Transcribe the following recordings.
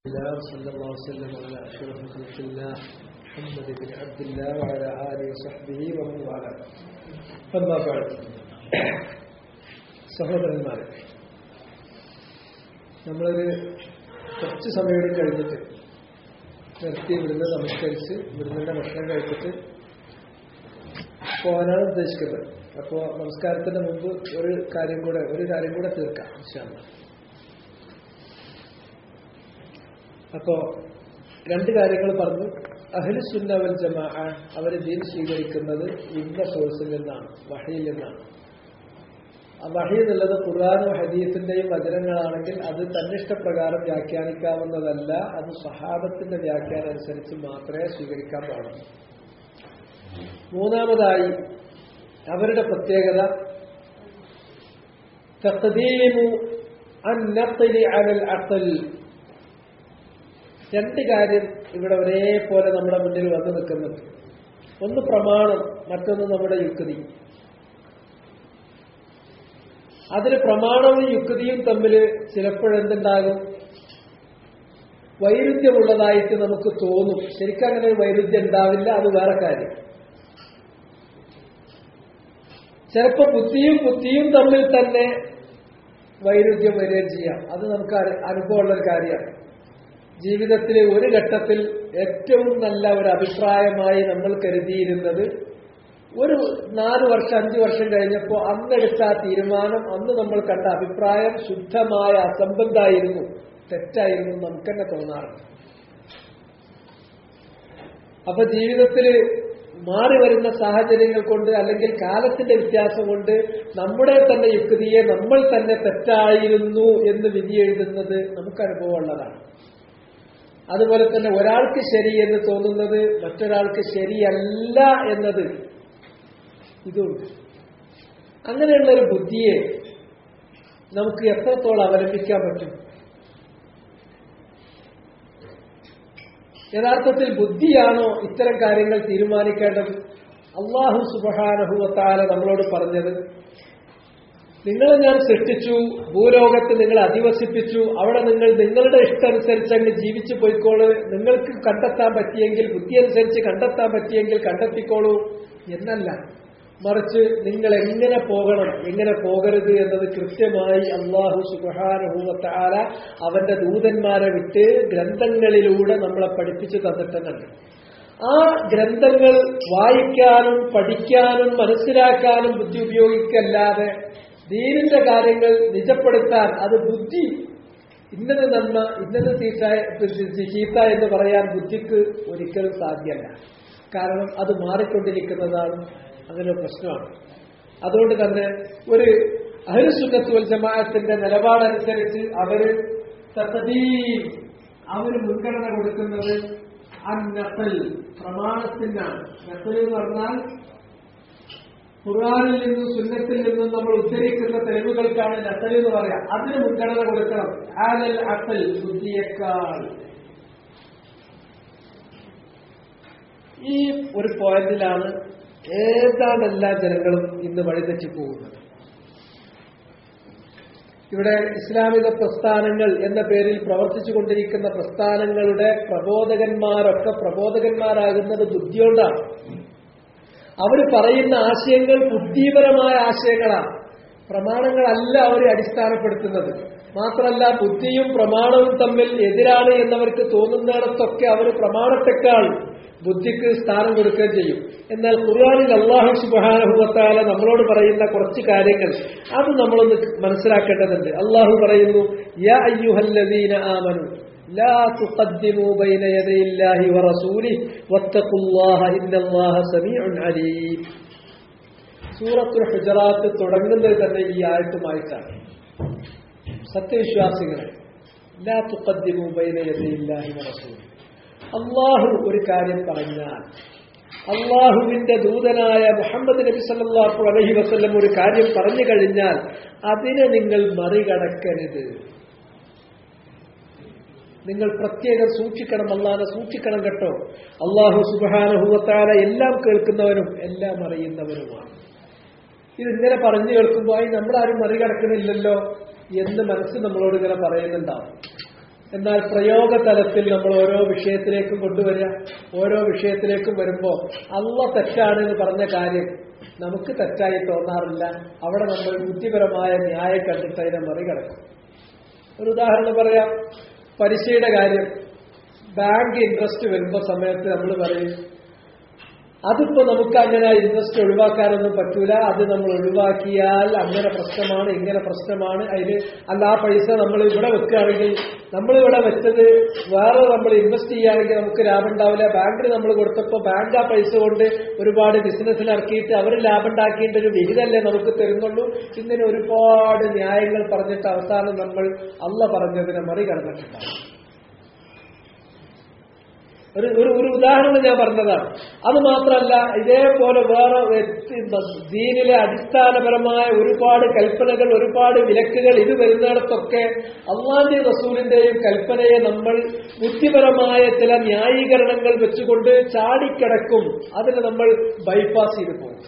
الله صلى الله وسلم على أشرف خلق الله محمد بن عبد الله وعلى آله وصحبه ومن والاه أما بعد സഹോദരന്മാരെ നമ്മളൊരു കുറച്ച് സമയം കൂടി കഴിഞ്ഞിട്ട് നിർത്തി ഇവിടുന്ന് നമസ്കരിച്ച് ഇവിടുന്ന് തന്നെ ഭക്ഷണം കഴിച്ചിട്ട് പോകാനാണ് ഉദ്ദേശിക്കുന്നത് അപ്പോൾ നമസ്കാരത്തിന് മുമ്പ് ഒരു കാര്യം കൂടെ ഒരു കാര്യം കൂടെ തീർക്കാം ഇൻഷാല്ലാ അപ്പോ രണ്ട് കാര്യങ്ങൾ പറഞ്ഞു അഹ്ലു സുന്നവൽ ജമാ അവർ ദീൻ സ്വീകരിക്കുന്നത് ഇന്ന സോഴ്സിൽ നിന്നാണ് വഹയിൽ നിന്നാണ് ആ വഹി എന്നുള്ളത് ഖുർആാനും ഹദീസിന്റെയും വചനങ്ങളാണെങ്കിൽ അത് തന്നിഷ്ടപ്രകാരം വ്യാഖ്യാനിക്കാവുന്നതല്ല അത് സഹാബത്തിന്റെ വ്യാഖ്യാനം അനുസരിച്ച് മാത്രമേ സ്വീകരിക്കാൻ പാടുള്ളൂ മൂന്നാമതായി അവരുടെ പ്രത്യേകത തഖദീമു അൻ നഖ്ലി അലൽ അഖൽ രണ്ട് കാര്യം ഇവിടെ ഒരേപോലെ നമ്മുടെ മുന്നിൽ വന്നു നിൽക്കുന്നുണ്ട് ഒന്ന് പ്രമാണം മറ്റൊന്ന് നമ്മുടെ യുക്തി അതിന് പ്രമാണവും യുക്തിയും തമ്മിൽ ചിലപ്പോഴെന്തുണ്ടാകും വൈരുദ്ധ്യമുള്ളതായിട്ട് നമുക്ക് തോന്നും ശരിക്കും അങ്ങനെ വൈരുദ്ധ്യം ഉണ്ടാവില്ല അത് വേറെ കാര്യം ചിലപ്പോ ബുദ്ധിയും ബുദ്ധിയും തമ്മിൽ തന്നെ വൈരുദ്ധ്യം വരികയും ചെയ്യാം അത് നമുക്ക് അനുഭവമുള്ള ഒരു കാര്യമാണ് ജീവിതത്തിലെ ഒരു ഘട്ടത്തിൽ ഏറ്റവും നല്ല ഒരു അഭിപ്രായമായി നമ്മൾ കരുതിയിരുന്നത് ഒരു നാല് വർഷം അഞ്ചു വർഷം കഴിഞ്ഞപ്പോൾ അന്നെടുത്ത ആ തീരുമാനം അന്ന് നമ്മൾ കണ്ട അഭിപ്രായം ശുദ്ധമായ അസംബന്ധമായിരുന്നു തെറ്റായിരുന്നു നമുക്ക് തന്നെ തോന്നാറുണ്ട് അപ്പൊ ജീവിതത്തിൽ മാറി വരുന്ന സാഹചര്യങ്ങൾ കൊണ്ട് അല്ലെങ്കിൽ കാലത്തിന്റെ വ്യത്യാസം കൊണ്ട് നമ്മുടെ തന്നെ യുക്തിയെ നമ്മൾ തന്നെ തെറ്റായിരുന്നു എന്ന് വിധി എഴുതുന്നത് നമുക്ക് അനുഭവമുള്ളതാണ് അതുപോലെ തന്നെ ഒരാൾക്ക് ശരി എന്ന് തോന്നുന്നത് മറ്റൊരാൾക്ക് ശരിയല്ല എന്നത് ഇതുണ്ട് അങ്ങനെയുള്ള ഒരു ബുദ്ധിയെ നമുക്ക് എത്രത്തോളം അവലംബിക്കാൻ പറ്റും യഥാർത്ഥത്തിൽ ബുദ്ധിയാണോ ഇത്തരം കാര്യങ്ങൾ തീരുമാനിക്കേണ്ടത് അള്ളാഹു സുബഹാനഹുവത്താല നമ്മളോട് പറഞ്ഞത് നിങ്ങളെ ഞാൻ സൃഷ്ടിച്ചു ഭൂലോകത്ത് നിങ്ങൾ അധിവസിപ്പിച്ചു അവിടെ നിങ്ങൾ നിങ്ങളുടെ ഇഷ്ടമനുസരിച്ച് അങ്ങ് ജീവിച്ചു പോയിക്കോളൂ നിങ്ങൾക്ക് കണ്ടെത്താൻ പറ്റിയെങ്കിൽ ബുദ്ധി അനുസരിച്ച് കണ്ടെത്താൻ പറ്റിയെങ്കിൽ കണ്ടെത്തിക്കോളൂ എന്നല്ല മറിച്ച് നിങ്ങൾ എങ്ങനെ പോകണം എങ്ങനെ പോകരുത് എന്നത് കൃത്യമായി അള്ളാഹു സുബാനുഭൂവത്താല അവന്റെ ദൂതന്മാരെ വിട്ട് ഗ്രന്ഥങ്ങളിലൂടെ നമ്മളെ പഠിപ്പിച്ചു തന്നിട്ടുന്നുണ്ട് ആ ഗ്രന്ഥങ്ങൾ വായിക്കാനും പഠിക്കാനും മനസ്സിലാക്കാനും ബുദ്ധി ഉപയോഗിക്കല്ലാതെ ദീനിന്റെ കാര്യങ്ങൾ നിജപ്പെടുത്താൻ അത് ബുദ്ധി ഇന്നത് നന്മ ഇന്നത് ചീത്ത എന്ന് പറയാൻ ബുദ്ധിക്ക് ഒരിക്കലും സാധ്യമല്ല കാരണം അത് മാറിക്കൊണ്ടിരിക്കുന്നതാണ് അങ്ങനെ പ്രശ്നമാണ് അതുകൊണ്ട് തന്നെ ഒരു അഹരുസുന്നത്തുവൽ ജമാഅത്തിന്റെ നിലപാടനുസരിച്ച് അവര് തത്തദീം അവര് മുൻഗണന കൊടുക്കുന്നത് അന്നഫൽ പ്രമാണത്തിനാണ് നഫൽ എന്ന് പറഞ്ഞാൽ ഖുർആാനിൽ നിന്നും സുന്നത്തിൽ നിന്നും നമ്മൾ ഉദ്ധരിക്കുന്ന തെളിവുകൾക്കാണ് നസൽ എന്ന് പറയാം അതിന് മുൻഗണന കൊടുക്കണം ആലൽ അസൽ ബുദ്ധിയേക്കാൾ ഈ ഒരു പോയിന്റിലാണ് ഏതാണ്ട് എല്ലാ ജനങ്ങളും ഇന്ന് വഴിതെറ്റി പോകുന്നത് ഇവിടെ ഇസ്ലാമിക പ്രസ്ഥാനങ്ങൾ എന്ന പേരിൽ പ്രവർത്തിച്ചു കൊണ്ടിരിക്കുന്ന പ്രസ്ഥാനങ്ങളുടെ പ്രബോധകന്മാരൊക്കെ പ്രബോധകന്മാരാകുന്നത് ബുദ്ധിയോണ്ടാണ് അവർ പറയുന്ന ആശയങ്ങൾ ബുദ്ധിപരമായ ആശയങ്ങളാണ് പ്രമാണങ്ങളല്ല അവർ അടിസ്ഥാനപ്പെടുത്തുന്നത് മാത്രമല്ല ബുദ്ധിയും പ്രമാണവും തമ്മിൽ എതിരാണ് എന്നവർക്ക് തോന്നുന്നിടത്തൊക്കെ അവർ പ്രമാണത്തെക്കാൾ ബുദ്ധിക്ക് സ്ഥാനം കൊടുക്കുകയും ചെയ്യും എന്നാൽ ഖുർആാനിൽ അള്ളാഹു സുബാനഹുവത്താല നമ്മളോട് പറയുന്ന കുറച്ച് കാര്യങ്ങൾ അത് നമ്മളൊന്ന് മനസ്സിലാക്കേണ്ടതുണ്ട് അള്ളാഹു പറയുന്നു യാ അയ്യുഹല്ലദീന ആമനു لا تقدموا بين يدي الله ورسوله واتقوا الله إن الله سميع عليم സൂറത്തുൽ ഹുജറാത്ത് തുടങ്ങുന്നത് തന്നെ ഈ ആയത്തുമായിട്ടാണ് സത്യവിശ്വാസികളെ ലാ തുഖദ്ദിമു ബൈന യദയില്ലാഹി വറസൂലി അള്ളാഹു ഒരു കാര്യം പറഞ്ഞാൽ അള്ളാഹുവിന്റെ ദൂതനായ മുഹമ്മദ് നബി സല്ലല്ലാഹു അലൈഹി വസല്ലം ഒരു കാര്യം പറഞ്ഞു കഴിഞ്ഞാൽ അതിനെ നിങ്ങൾ മറികടക്കരുത് നിങ്ങൾ പ്രത്യേകം സൂക്ഷിക്കണം അല്ലാതെ സൂക്ഷിക്കണം കേട്ടോ അള്ളാഹു സുബാനഹുവത്താല എല്ലാം കേൾക്കുന്നവനും എല്ലാം അറിയുന്നവനുമാണ് ഇതിങ്ങനെ പറഞ്ഞു കേൾക്കുമ്പോൾ നമ്മളാരും മറികടക്കണില്ലല്ലോ എന്ന് മനസ്സ് നമ്മളോട് ഇങ്ങനെ പറയുന്നുണ്ടാവും എന്നാൽ പ്രയോഗ തലത്തിൽ നമ്മൾ ഓരോ വിഷയത്തിലേക്കും കൊണ്ടുവരിക ഓരോ വിഷയത്തിലേക്കും വരുമ്പോൾ അള്ള തെറ്റാണ് എന്ന് പറഞ്ഞ കാര്യം നമുക്ക് തെറ്റായി തോന്നാറില്ല അവിടെ നമ്മൾ ബുദ്ധിപരമായ ന്യായം കണ്ടിട്ട് അതിനെ മറികടക്കും ഒരു ഉദാഹരണം പറയാം പലിശയുടെ കാര്യം ബാങ്ക് ഇൻട്രസ്റ്റ് വരുമ്പോൾ സമയത്ത് നമ്മൾ പറയും അതിപ്പോ നമുക്ക് അങ്ങനെ ഇൻട്രസ്റ്റ് ഒഴിവാക്കാനൊന്നും പറ്റൂല അത് നമ്മൾ ഒഴിവാക്കിയാൽ അങ്ങനെ പ്രശ്നമാണ് ഇങ്ങനെ പ്രശ്നമാണ് അതിന് അല്ല ആ പൈസ നമ്മൾ ഇവിടെ വെക്കുകയാണെങ്കിൽ നമ്മൾ ഇവിടെ വെച്ചത് വേറെ നമ്മൾ ഇൻവെസ്റ്റ് ചെയ്യുകയാണെങ്കിൽ നമുക്ക് ലാഭം ഉണ്ടാവില്ല ബാങ്കിന് നമ്മൾ കൊടുത്തപ്പോൾ ബാങ്ക് ആ പൈസ കൊണ്ട് ഒരുപാട് ബിസിനസ്സിൽ ഇറക്കിയിട്ട് അവർ ലാഭം ഉണ്ടാക്കിയിട്ട് ഒരു വിഹിതമല്ലേ നമുക്ക് തരുന്നുള്ളൂ ഇങ്ങനെ ഒരുപാട് ന്യായങ്ങൾ പറഞ്ഞിട്ട് അവസാനം നമ്മൾ അല്ല പറഞ്ഞതിനെ മറികടന്നിട്ടുണ്ടാവും ഒരു ഒരു ഒരു ഉദാഹരണം ഞാൻ പറഞ്ഞതാണ് അത് മാത്രമല്ല ഇതേപോലെ വേറെ വ്യക്തി- ദീനിലെ അടിസ്ഥാനപരമായ ഒരുപാട് കൽപ്പനകൾ ഒരുപാട് വിലക്കുകൾ ഇത് വരുന്നിടത്തൊക്കെ അള്ളാന്റെ റസൂലിന്റെയും കൽപ്പനയെ നമ്മൾ ബുദ്ധിപരമായ ചില ന്യായീകരണങ്ങൾ വെച്ചുകൊണ്ട് ചാടിക്കിടക്കും അതിന് നമ്മൾ ബൈപ്പാസ് ചെയ്തു പോകും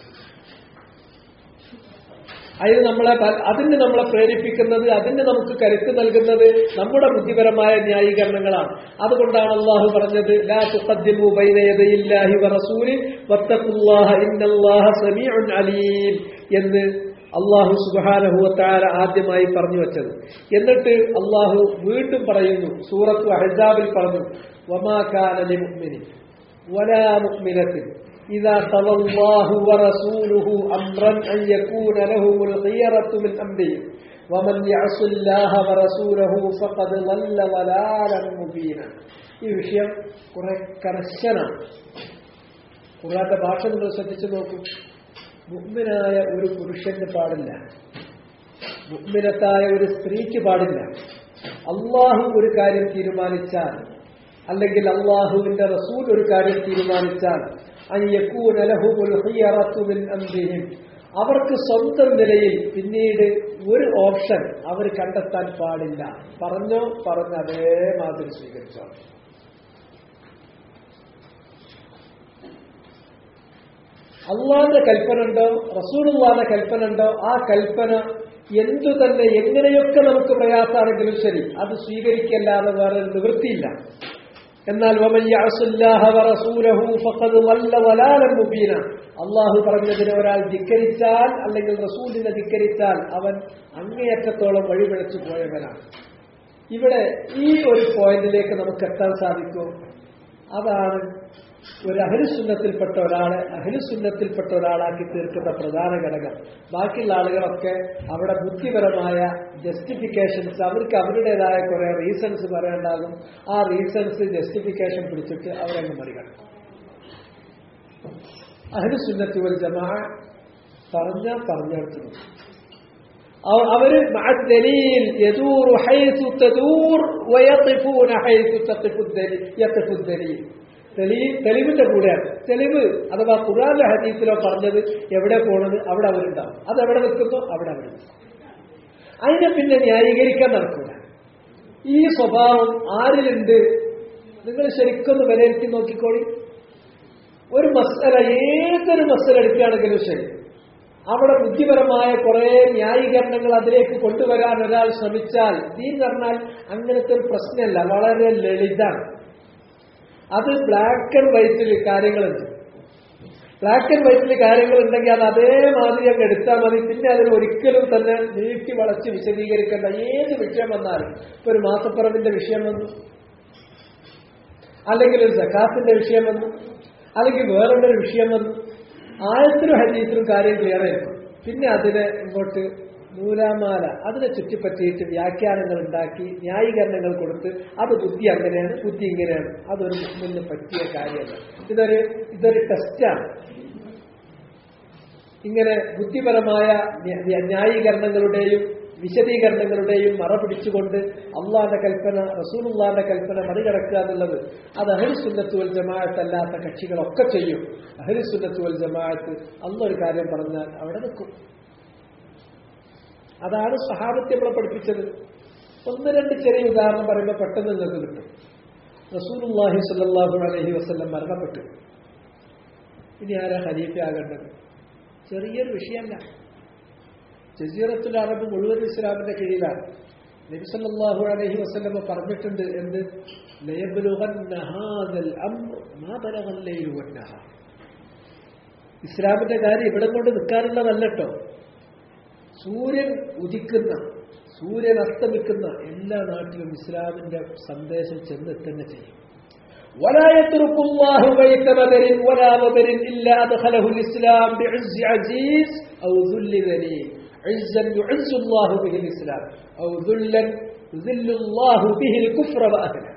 അതിന് നമ്മളെ പ- അതിന് നമ്മളെ പ്രേരിപ്പിക്കുന്നത് അതിന് നമുക്ക് കരുത്ത് നൽകുന്നത് നമ്മുടെ ബുദ്ധിപരമായ ന്യായീകരണങ്ങളാണ് അതുകൊണ്ടാണ് അള്ളാഹു പറഞ്ഞത് ലാ തുഖദ്ദിമു ബൈന യദയില്ലാഹി വറസൂലി വത്തഖുല്ലാഹ ഇന്നല്ലാഹ സമീഉൻ അലീം എന്ന് അള്ളാഹു സുബ്ഹാനഹു വതആല ആദ്യമായി പറഞ്ഞു വെച്ചത് എന്നിട്ട് അള്ളാഹു വീണ്ടും പറയുന്നു സൂറത്തു അഹ്സാബിൽ പറഞ്ഞു വമാ കാന ലിമുഅ്മിനി വലാ മുഅ്മിനത്തിൻ إذا قضى الله ورسوله أمرا أن يكون لهم الخيرة من أمرهم ومن يعص الله ورسوله فقد ضل ضلالا مبينا ഈ വിഷയം കുറെ കർശനാണ് ഖുർആന്റെ ഭാഷ നിങ്ങൾ ശ്രദ്ധിച്ചു നോക്കൂ മുഗ്മിനായ ഒരു പുരുഷന് പാടില്ല മുഗ്മിനത്തായ ഒരു സ്ത്രീക്ക് പാടില്ല അള്ളാഹു ഒരു കാര്യം തീരുമാനിച്ചാൽ അല്ലെങ്കിൽ അള്ളാഹുവിന്റെ റസൂൽ ഒരു കാര്യം തീരുമാനിച്ചാൽ അൻ യകൂന ലഹുമുൽ ഖിയറത്തു മിൻ അംരിഹിം അവർക്ക് സ്വന്തം നിലയിൽ പിന്നീട് ഒരു ഓപ്ഷൻ അവർ കണ്ടെത്താൻ പാടില്ല പറഞ്ഞോ പറഞ്ഞ അതേമാതിരി സ്വീകരിച്ചോ അള്ളാന്റെ കൽപ്പന ഉണ്ടോ റസൂലുള്ളാന്റെ കൽപ്പന ഉണ്ടോ ആ കൽപ്പന എന്തു തന്നെ എങ്ങനെയൊക്കെ നമുക്ക് പ്രയാസമാണെങ്കിലും ശരി അത് സ്വീകരിക്കല്ലാതെ വേറെ ഒരു നിവൃത്തിയില്ല എന്നാൽ വമൻ യഅസുല്ലാഹ വറസൂലഹു ഫഖദ് വല്ല വലാലൻ മുബീന അള്ളാഹു പറഞ്ഞതിനെ ഒരാൾ ധിക്കരിച്ചാൽ അല്ലെങ്കിൽ റസൂലിനെ ധിക്കരിച്ചാൽ അവൻ അങ്ങേയറ്റത്തോളം വഴിപിഴച്ചു പോയവനാണ് ഇവിടെ ഈ ഒരു പോയിന്റിലേക്ക് നമുക്ക് എത്താൻ സാധിക്കും അതാണ് ഒരു അഹലുസുന്നത്തിൽപ്പെട്ട ഒരാളെ അഹലുസുന്നത്തിൽപ്പെട്ട ഒരാളാക്കി തീർക്കുന്ന പ്രധാന ഘടകം ബാക്കിയുള്ള ആളുകളൊക്കെ അവിടെ ബുദ്ധിപരമായ ജസ്റ്റിഫിക്കേഷൻസ് അവർക്ക് അവരുടേതായ കുറെ റീസൺസ് പറയേണ്ടാകും ആ റീസൺസ് ജസ്റ്റിഫിക്കേഷൻ പിടിച്ചിട്ട് അവരങ്ങ് മറികടക്കും അഹലുസുന്നത്തി വൽ ജമാ പറഞ്ഞ പറഞ്ഞെടുത്തു അവ- അവര് മഅ ദലീൽ യദൂറു ഹൈസു തദൂർ വയഖിഫൂന ഹൈസു തഖിഫു ദലീൽ യഖിഫു ദലീൽ തെളിവ് തെളിവിന്റെ കൂടെയാണ് തെളിവ് അഥവാ ഖുറാനിലെ ഹദീസിലോ പറഞ്ഞത് എവിടെ പോണത് അവിടെ അവരുണ്ടാവും അത് എവിടെ നിൽക്കുന്നു അവിടെ അവർ അതിനെ പിന്നെ ന്യായീകരിക്കാൻ നടക്കൂല ഈ സ്വഭാവം ആരിലുണ്ട് നിങ്ങൾ ശരിക്കൊന്ന് വിലയിരുത്തി നോക്കിക്കോളി ഒരു മസല ഏതൊരു മസല എടുക്കുകയാണെങ്കിലും ശരി അവിടെ ബുദ്ധിപരമായ കുറെ ന്യായീകരണങ്ങൾ അതിലേക്ക് കൊണ്ടുവരാൻ ഒരാൾ ശ്രമിച്ചാൽ ദീൻ പറഞ്ഞാൽ അങ്ങനത്തെ ഒരു പ്രശ്നമല്ല വളരെ ലളിതാണ് അത് ബ്ലാക്ക് ആൻഡ് വൈറ്റിൽ കാര്യങ്ങളുണ്ട് ബ്ലാക്ക് ആൻഡ് വൈറ്റിൽ കാര്യങ്ങൾ ഉണ്ടെങ്കിൽ അത് അതേമാതിരി അങ്ങ് എടുത്താൽ മതി പിന്നെ അതിന് ഒരിക്കലും തന്നെ നീട്ടി വളച്ച് വിശദീകരിക്കേണ്ട ഏത് വിഷയം വന്നാലും ഇപ്പൊ ഒരു മാസപ്പറവിന്റെ വിഷയം വന്നു അല്ലെങ്കിൽ ഒരു സക്കാത്തിന്റെ വിഷയം വന്നു അല്ലെങ്കിൽ വേറൊരു വിഷയം വന്നു ആയത്തിലും ഹദീസിലും കാര്യം ക്ലിയർ ആയിരിക്കും പിന്നെ അതിനെ ഇങ്ങോട്ട് നൂലാമാല അതിനെ ചുറ്റിപ്പറ്റിയിട്ട് വ്യാഖ്യാനങ്ങൾ ഉണ്ടാക്കി ന്യായീകരണങ്ങൾ കൊടുത്ത് അത് ബുദ്ധി അങ്ങനെയാണ് ബുദ്ധി ഇങ്ങനെയാണ് അതൊരു മുസ്ലിമിന് പറ്റിയ കാര്യമല്ല ഇതൊരു ഇതൊരു ടെസ്റ്റാണ് ഇങ്ങനെ ബുദ്ധിപരമായ ന്യ- ന്യ- ന്യായീകരണങ്ങളുടെയും വിശദീകരണങ്ങളുടെയും മറ പിടിച്ചുകൊണ്ട് അള്ളാന്റെ കൽപ്പന റസൂലുള്ളാന്റെ കൽപ്പന മറികടക്കുക എന്നുള്ളത് അത് അഹരിസുന്നത്ത് വൽ ജമാഅത്ത് അല്ലാത്ത കക്ഷികളൊക്കെ ചെയ്യും അഹരിസുന്നത്ത് വൽ ജമാഅത്ത് അന്നൊരു കാര്യം പറഞ്ഞാൽ അവിടെ നിൽക്കും അതാണ് സഹാബത്തെ നമ്മളെ പഠിപ്പിച്ചത് ഒന്ന് രണ്ട് ചെറിയ ഉദാഹരണം പറയുമ്പോൾ പെട്ടെന്ന് നിങ്ങൾക്ക് കിട്ടും റസൂലുള്ളാഹി സ്വല്ലല്ലാഹു അലൈഹി വസല്ലം മരണപ്പെട്ടു ഇനി ആരാ ഖലീഫ ആകേണ്ടത് ചെറിയൊരു വിഷയമല്ല ജസീറത്തുൽ അറബ് മുഴുവൻ ഇസ്ലാമിന്റെ കീഴിലാണ് നബിസല്ലാഹു അലൈഹി വസല്ലമ പറഞ്ഞിട്ടുണ്ട് എന്ത് ലയബ്ലുഗന്ന ഹാദൽ അംർ മാ ബലഗൽ ലൈലു വന്നഹാർ ഇസ്ലാമിന്റെ കാര്യം ഇവിടെ കൊണ്ട് നിൽക്കാനുള്ളതല്ലട്ടോ സൂര്യൻ ഉദിക്കുന്ന സൂര്യൻ അസ്തമിക്കുന്ന എല്ലാ നാട്ടിലും ഇസ്ലാമിന്റെ സന്ദേശം ചെന്നെത്തന്നെ ചെയ്യും ولا يترك الله بيت بدر ولا بدر إلا أدخله الإسلام بعز عزيز أو ذل ذليل عزا يعز الله به الإسلام أو ذلا يذل الله به الكفر وأهله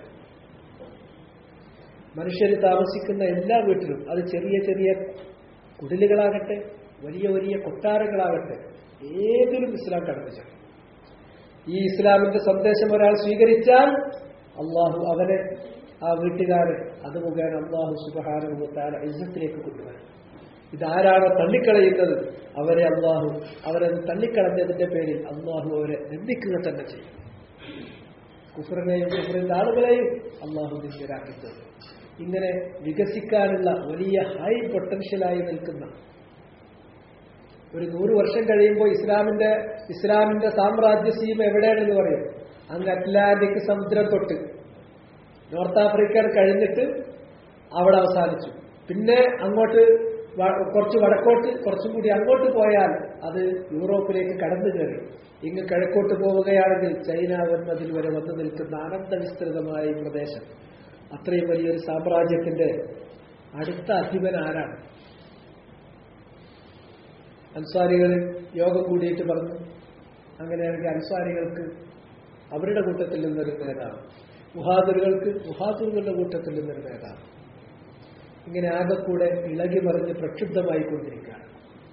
മനുഷ്യർ താമസിക്കുന്ന എല്ലാ വീട്ടിലും അത് ചെറിയ ചെറിയ കുടിലുകളാകട്ടെ വലിയ വലിയ കൊട്ടാരങ്ങളാകട്ടെ ഏതിലും ഇസ്ലാം കടന്നു ചെല്ലും ഈ ഇസ്ലാമിന്റെ സന്ദേശം ഒരാൾ സ്വീകരിച്ചാൽ അള്ളാഹു അവനെ ആ വീട്ടുകാരൻ അത് മുഖേന അള്ളാഹു സുബഹാനുഭവത്താല ഇജ്ജത്തിലേക്ക് കൊണ്ടുവരും ഇതാരാണോ തള്ളിക്കളയുന്നത് അവരെ അള്ളാഹു അവരെ തള്ളിക്കളഞ്ഞതിന്റെ പേരിൽ അള്ളാഹു അവരെ നിന്ദിക്കുക തന്നെ ചെയ്യും കുഫറിനെയും കുഫറിന്റെ ആളുകളെയും അള്ളാഹു നിന്ദരാക്കുന്നത് ഇങ്ങനെ വികസിക്കാനുള്ള വലിയ ഹൈ പൊട്ടൻഷ്യലായി നിൽക്കുന്ന ഒരു നൂറ് വർഷം കഴിയുമ്പോൾ ഇസ്ലാമിന്റെ ഇസ്ലാമിന്റെ സാമ്രാജ്യ സീമ എവിടെയാണെന്ന് പറയും അങ്ങ് അറ്റ്ലാന്റിക് സമുദ്രം തൊട്ട് നോർത്ത് ആഫ്രിക്ക കഴിഞ്ഞിട്ട് അവിടെ അവസാനിച്ചു പിന്നെ അങ്ങോട്ട് കുറച്ച് വടക്കോട്ട് കുറച്ചും കൂടി അങ്ങോട്ട് പോയാൽ അത് യൂറോപ്പിലേക്ക് കടന്നു കയറി ഇങ്ങ് കിഴക്കോട്ട് പോവുകയാണെങ്കിൽ ചൈന വന്നതിൽ വരെ വന്നു നിൽക്കുന്ന അനന്തവിസ്തൃതമായ ഈ പ്രദേശം അത്രയും വലിയൊരു സാമ്രാജ്യത്തിന്റെ അടുത്ത അധിപൻ ആരാണ് അൻസാരികളിൽ യോഗം കൂടിയിട്ട് പറഞ്ഞു അങ്ങനെയാണെങ്കിൽ അൻസാരികൾക്ക് അവരുടെ കൂട്ടത്തിൽ നിന്നൊരു നേതാവ് മുഹാദുറുകൾക്ക് മുഹാദുറുകളുടെ കൂട്ടത്തിൽ നിന്നൊരു നേതാവ് ഇങ്ങനെ ആകെക്കൂടെ ഇളകി മറിഞ്ഞ് പ്രക്ഷുബ്ധമായി കൊണ്ടിരിക്കുകയാണ്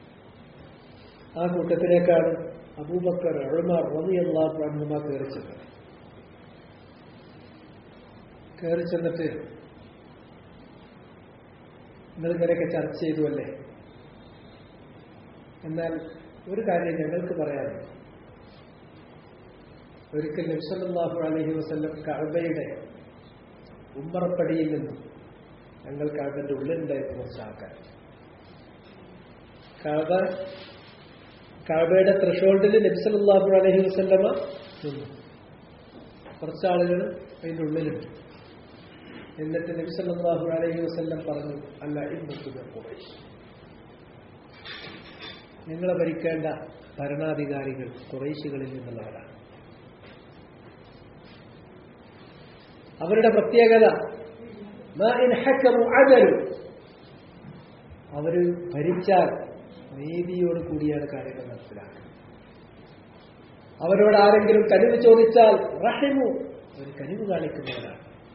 ആ കൂട്ടത്തിലേക്കാണ് അബൂബക്കർ അഴുമാർ റളിയല്ലാഹു അൻഹുമ കയറി ചെന്നത് കയറി ചെന്നിട്ട് നിങ്ങൾ ഇങ്ങനെയൊക്കെ ചർച്ച ചെയ്തു അല്ലേ എന്നാൽ ഒരു കാര്യം ഞങ്ങൾക്ക് പറയാനുണ്ട് ഒരിക്കൽ നബ്സല്ലാഹു അലഹി വസ്ല്ലം കഅബയുടെ ഉമ്മറപ്പടിയിൽ നിന്നും ഞങ്ങൾ കഅബന്റെ ഉള്ളിലുണ്ടായിരുന്നു കുറച്ച് ആൾക്കാർ കഅബ കഅബയുടെ ത്രഷോൾഡിൽ നബ്സല്ലാഹു അലഹി വസ്ല്ലമ നിന്നു കുറച്ചാളുകൾ അതിൻ്റെ ഉള്ളിലുണ്ട് എന്നിട്ട് നബ്സല്ലാഹു അലഹി വസ്ല്ലം പറഞ്ഞു അല്ല ഇന്നത്തുക കുറേശ് നിങ്ങളെ ഭരിക്കേണ്ട ഭരണാധികാരികൾ കുറേശികളിൽ നിന്നുള്ളവരാണ് അവരുടെ പ്രത്യേകത അവര് ഭരിച്ചാൽ നീതിയോട് കൂടിയാണ് കാര്യങ്ങൾ മനസ്സിലാക്കുക അവരോട് ആരെങ്കിലും കനിവ് ചോദിച്ചാൽ റഹിമു ഒരു കനിവ് കാണിക്കുന്നവരാണ്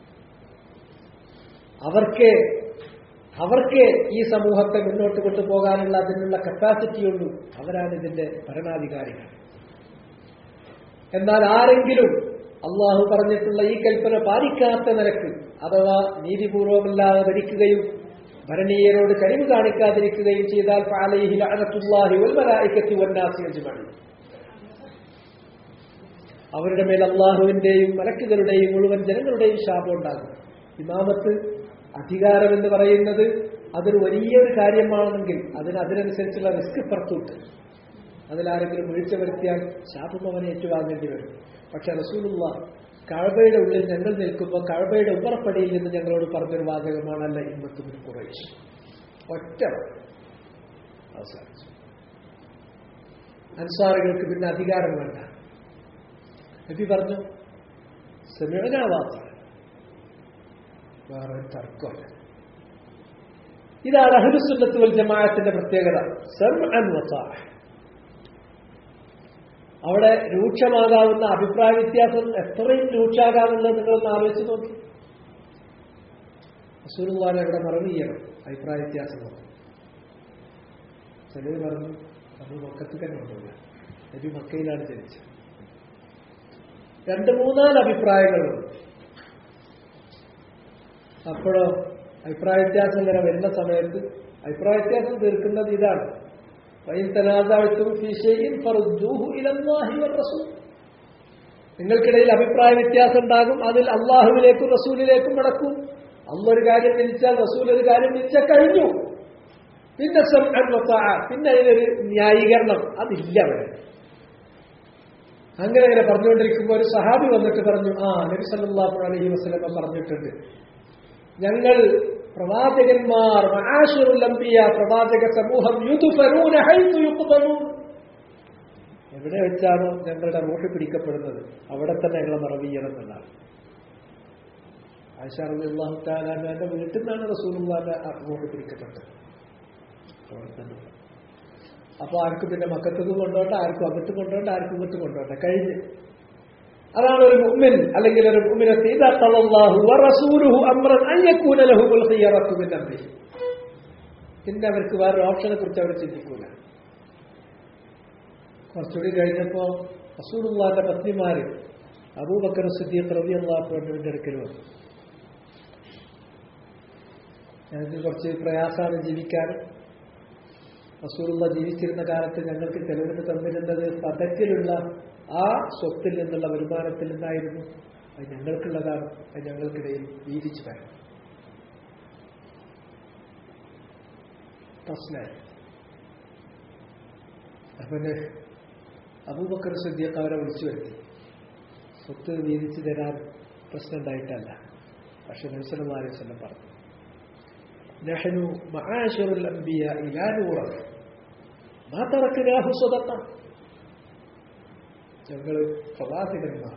അവർക്ക് അവർക്ക് ഈ സമൂഹത്തെ മുന്നോട്ട് കൊണ്ടുപോകാനുള്ള അതിനുള്ള കപ്പാസിറ്റിയുള്ളൂ അവരാണ് ഇതിന്റെ ഭരണാധികാരികൾ എന്നാൽ ആരെങ്കിലും അള്ളാഹു പറഞ്ഞിട്ടുള്ള ഈ കൽപ്പന പാലിക്കാത്ത നിലക്ക് അഥവാ നീതിപൂർവമല്ലാതെ ഭരിക്കുകയും ഭരണീയരോട് കഴിവ് കാണിക്കാതിരിക്കുകയും ചെയ്താൽ പാലയിഹിൽ അനത്തുല്ലാഹി വൽമലായിക്കത്തി വന്നാസി അജ്മണി അവരുടെ മേൽ അള്ളാഹുവിന്റെയും മലക്കുകളുടെയും മുഴുവൻ ജനങ്ങളുടെയും ശാപം ഉണ്ടാകും ഇമാമത്ത് അധികാരം എന്ന് പറയുന്നത് അതൊരു വലിയൊരു കാര്യമാണെങ്കിൽ അതിന് അതിനനുസരിച്ചുള്ള റിസ്ക് പുറത്തുണ്ട് അതിലാരെങ്കിലും വീഴ്ച വരുത്തിയാൽ ശാപം അവനെ ഏറ്റുവാങ്ങേണ്ടി വരും പക്ഷെ റസൂലുള്ള കഴബയുടെ ഉള്ളിൽ ഞങ്ങൾ നിൽക്കുമ്പോൾ കഴബയുടെ ഉമ്മറപ്പടിയിൽ നിന്ന് ഞങ്ങളോട് പറഞ്ഞൊരു വാചകമാണല്ല ഇമ്മത്തുമിന് കുറേശ് ഒറ്റ അവസാനിച്ചു അൻസാറുകൾക്ക് പിന്നെ അധികാരം വേണ്ട നബി പറഞ്ഞു സെമിഴനാവാത്ത വേറെ ഒരു തർക്കമല്ല ഇതാണ് അഹ്ലുസുന്നത്ത് വൽ ജമാഅത്തിന്റെ പ്രത്യേകത സമഅൻ വസാഹ് അവിടെ രൂക്ഷമാകാവുന്ന അഭിപ്രായ വ്യത്യാസം എത്രയും രൂക്ഷാകാമെന്നത് നിങ്ങളൊന്ന് ആലോചിച്ച് നോക്കി റസൂലുള്ളാനെ അവിടെ മറന്നു ചെയ്യണം അഭിപ്രായ വ്യത്യാസം നോക്കി ചിലർ പറഞ്ഞു നമ്മൾ മക്കത്തിൽ തന്നെ ഉണ്ടല്ല നബി മക്കയിലാണ് ജനിച്ചത് രണ്ട് മൂന്നാല് അഭിപ്രായങ്ങളുണ്ട് അപ്പോഴോ അഭിപ്രായ വ്യത്യാസം ഇങ്ങനെ വരുന്ന സമയത്ത് അഭിപ്രായ വ്യത്യാസം തീർക്കുന്നത് ഇതാണ് وإن تنازعتم في شيء فردوه إلى الله والرسول നിങ്ങൾക്കിടയിൽ അഭിപ്രായ വ്യത്യാസം ഉണ്ടാകും അതിൽ അള്ളാഹുവിലേക്കും റസൂലിലേക്കും മടക്കും അള്ള ഒരു കാര്യം വിളിച്ചാൽ റസൂൽ ഒരു കാര്യം വിളിച്ചാൽ കഴിഞ്ഞു പിന്നെ പിന്നെ അതിനൊരു ന്യായീകരണം അതില്ല അവിടെ അങ്ങനെ അങ്ങനെ പറഞ്ഞുകൊണ്ടിരിക്കുമ്പോൾ ഒരു സഹാബി വന്നിട്ട് പറഞ്ഞു ആ നബി സല്ലല്ലാഹു അലൈഹി വസല്ലമ പറഞ്ഞിട്ടുണ്ട് ഞങ്ങൾ പ്രവാചകന്മാർ മഹാഷുറുൽ അംബിയ പ്രവാചക സമൂഹം യുദ്ഫനൂന ഹൈതു യുഖ്ബലൂൻ എവിടെ വെച്ചാണോ ഞങ്ങളുടെ റൂഹ് പിടിക്കപ്പെടുന്നത് അവിടെ തന്നെ ഞങ്ങളെ മറവ് ചെയ്യണം എന്നാണ് ആയിഷ റളിയല്ലാഹു തആല എന്റെ വീട്ടിൽ നിന്നാണ് റസൂലുള്ളാഹിന്റെ റൂഹ് പിടിക്കപ്പെട്ടത് അവിടെ തന്നെ അപ്പൊ ആർക്കും പിന്നെ മക്കത്തും കൊണ്ടോട്ടെ ആർക്കും അങ്ങോട്ട് കൊണ്ടോട്ടെ ആർക്കും ഇങ്ങോട്ട് കൊണ്ടോട്ടെ കഴിഞ്ഞ് അതാണ് ഒരു മുഅ്മിൻ അല്ലെങ്കിൽ ഒരു മുഅ്മിനെ ഇദാ ഖലല്ലാഹു വറസൂലുഹു അംറൻ അൻ യകൂന ലഹുൽ ഖിയറത്തു മിൻ അംരിഹി പിന്നെ അവർക്ക് വേറെ ഓപ്ഷനെ കുറിച്ച് അവർ ചിന്തിക്കൂല കുറച്ചുകൂടി കഴിഞ്ഞപ്പോ റസൂലുള്ളാഹിന്റെ പത്നിമാര് അബൂബക്കർ സിദ്ദീഖ് റളിയല്ലാഹു അൻഹുവിന്റെ അടുക്കൽ വന്നു ഞങ്ങൾക്ക് കുറച്ച് പ്രയാസമാണ് ജീവിക്കാൻ റസൂലുള്ള ജീവിച്ചിരുന്ന കാലത്ത് ഞങ്ങൾക്ക് ചെലവിന് തന്നിരുന്നത് പദക്കിലുള്ള ആ സ്വത്തിൽ നിന്നുള്ള വരുമാനത്തിൽ നിന്നായിരുന്നു അത് ഞങ്ങൾക്കുള്ളതാണ് അത് ഞങ്ങൾക്കിടയിൽ വീതിച്ചു തരണം പ്രശ്നമായി അവന് അബൂബക്കർ സിദ്ദീഖ് അവരെ വിളിച്ചു വരുത്തി സ്വത്ത് വീതിച്ചു തരാൻ പ്രശ്നം ഉണ്ടായിട്ടല്ല പക്ഷെ നബ്സലമാരെ സ്വലം പറഞ്ഞു نحن معاشر الأنبياء لا نورث ما تركناه صدقة ഞങ്ങൾ പ്രവാസികന്മാർ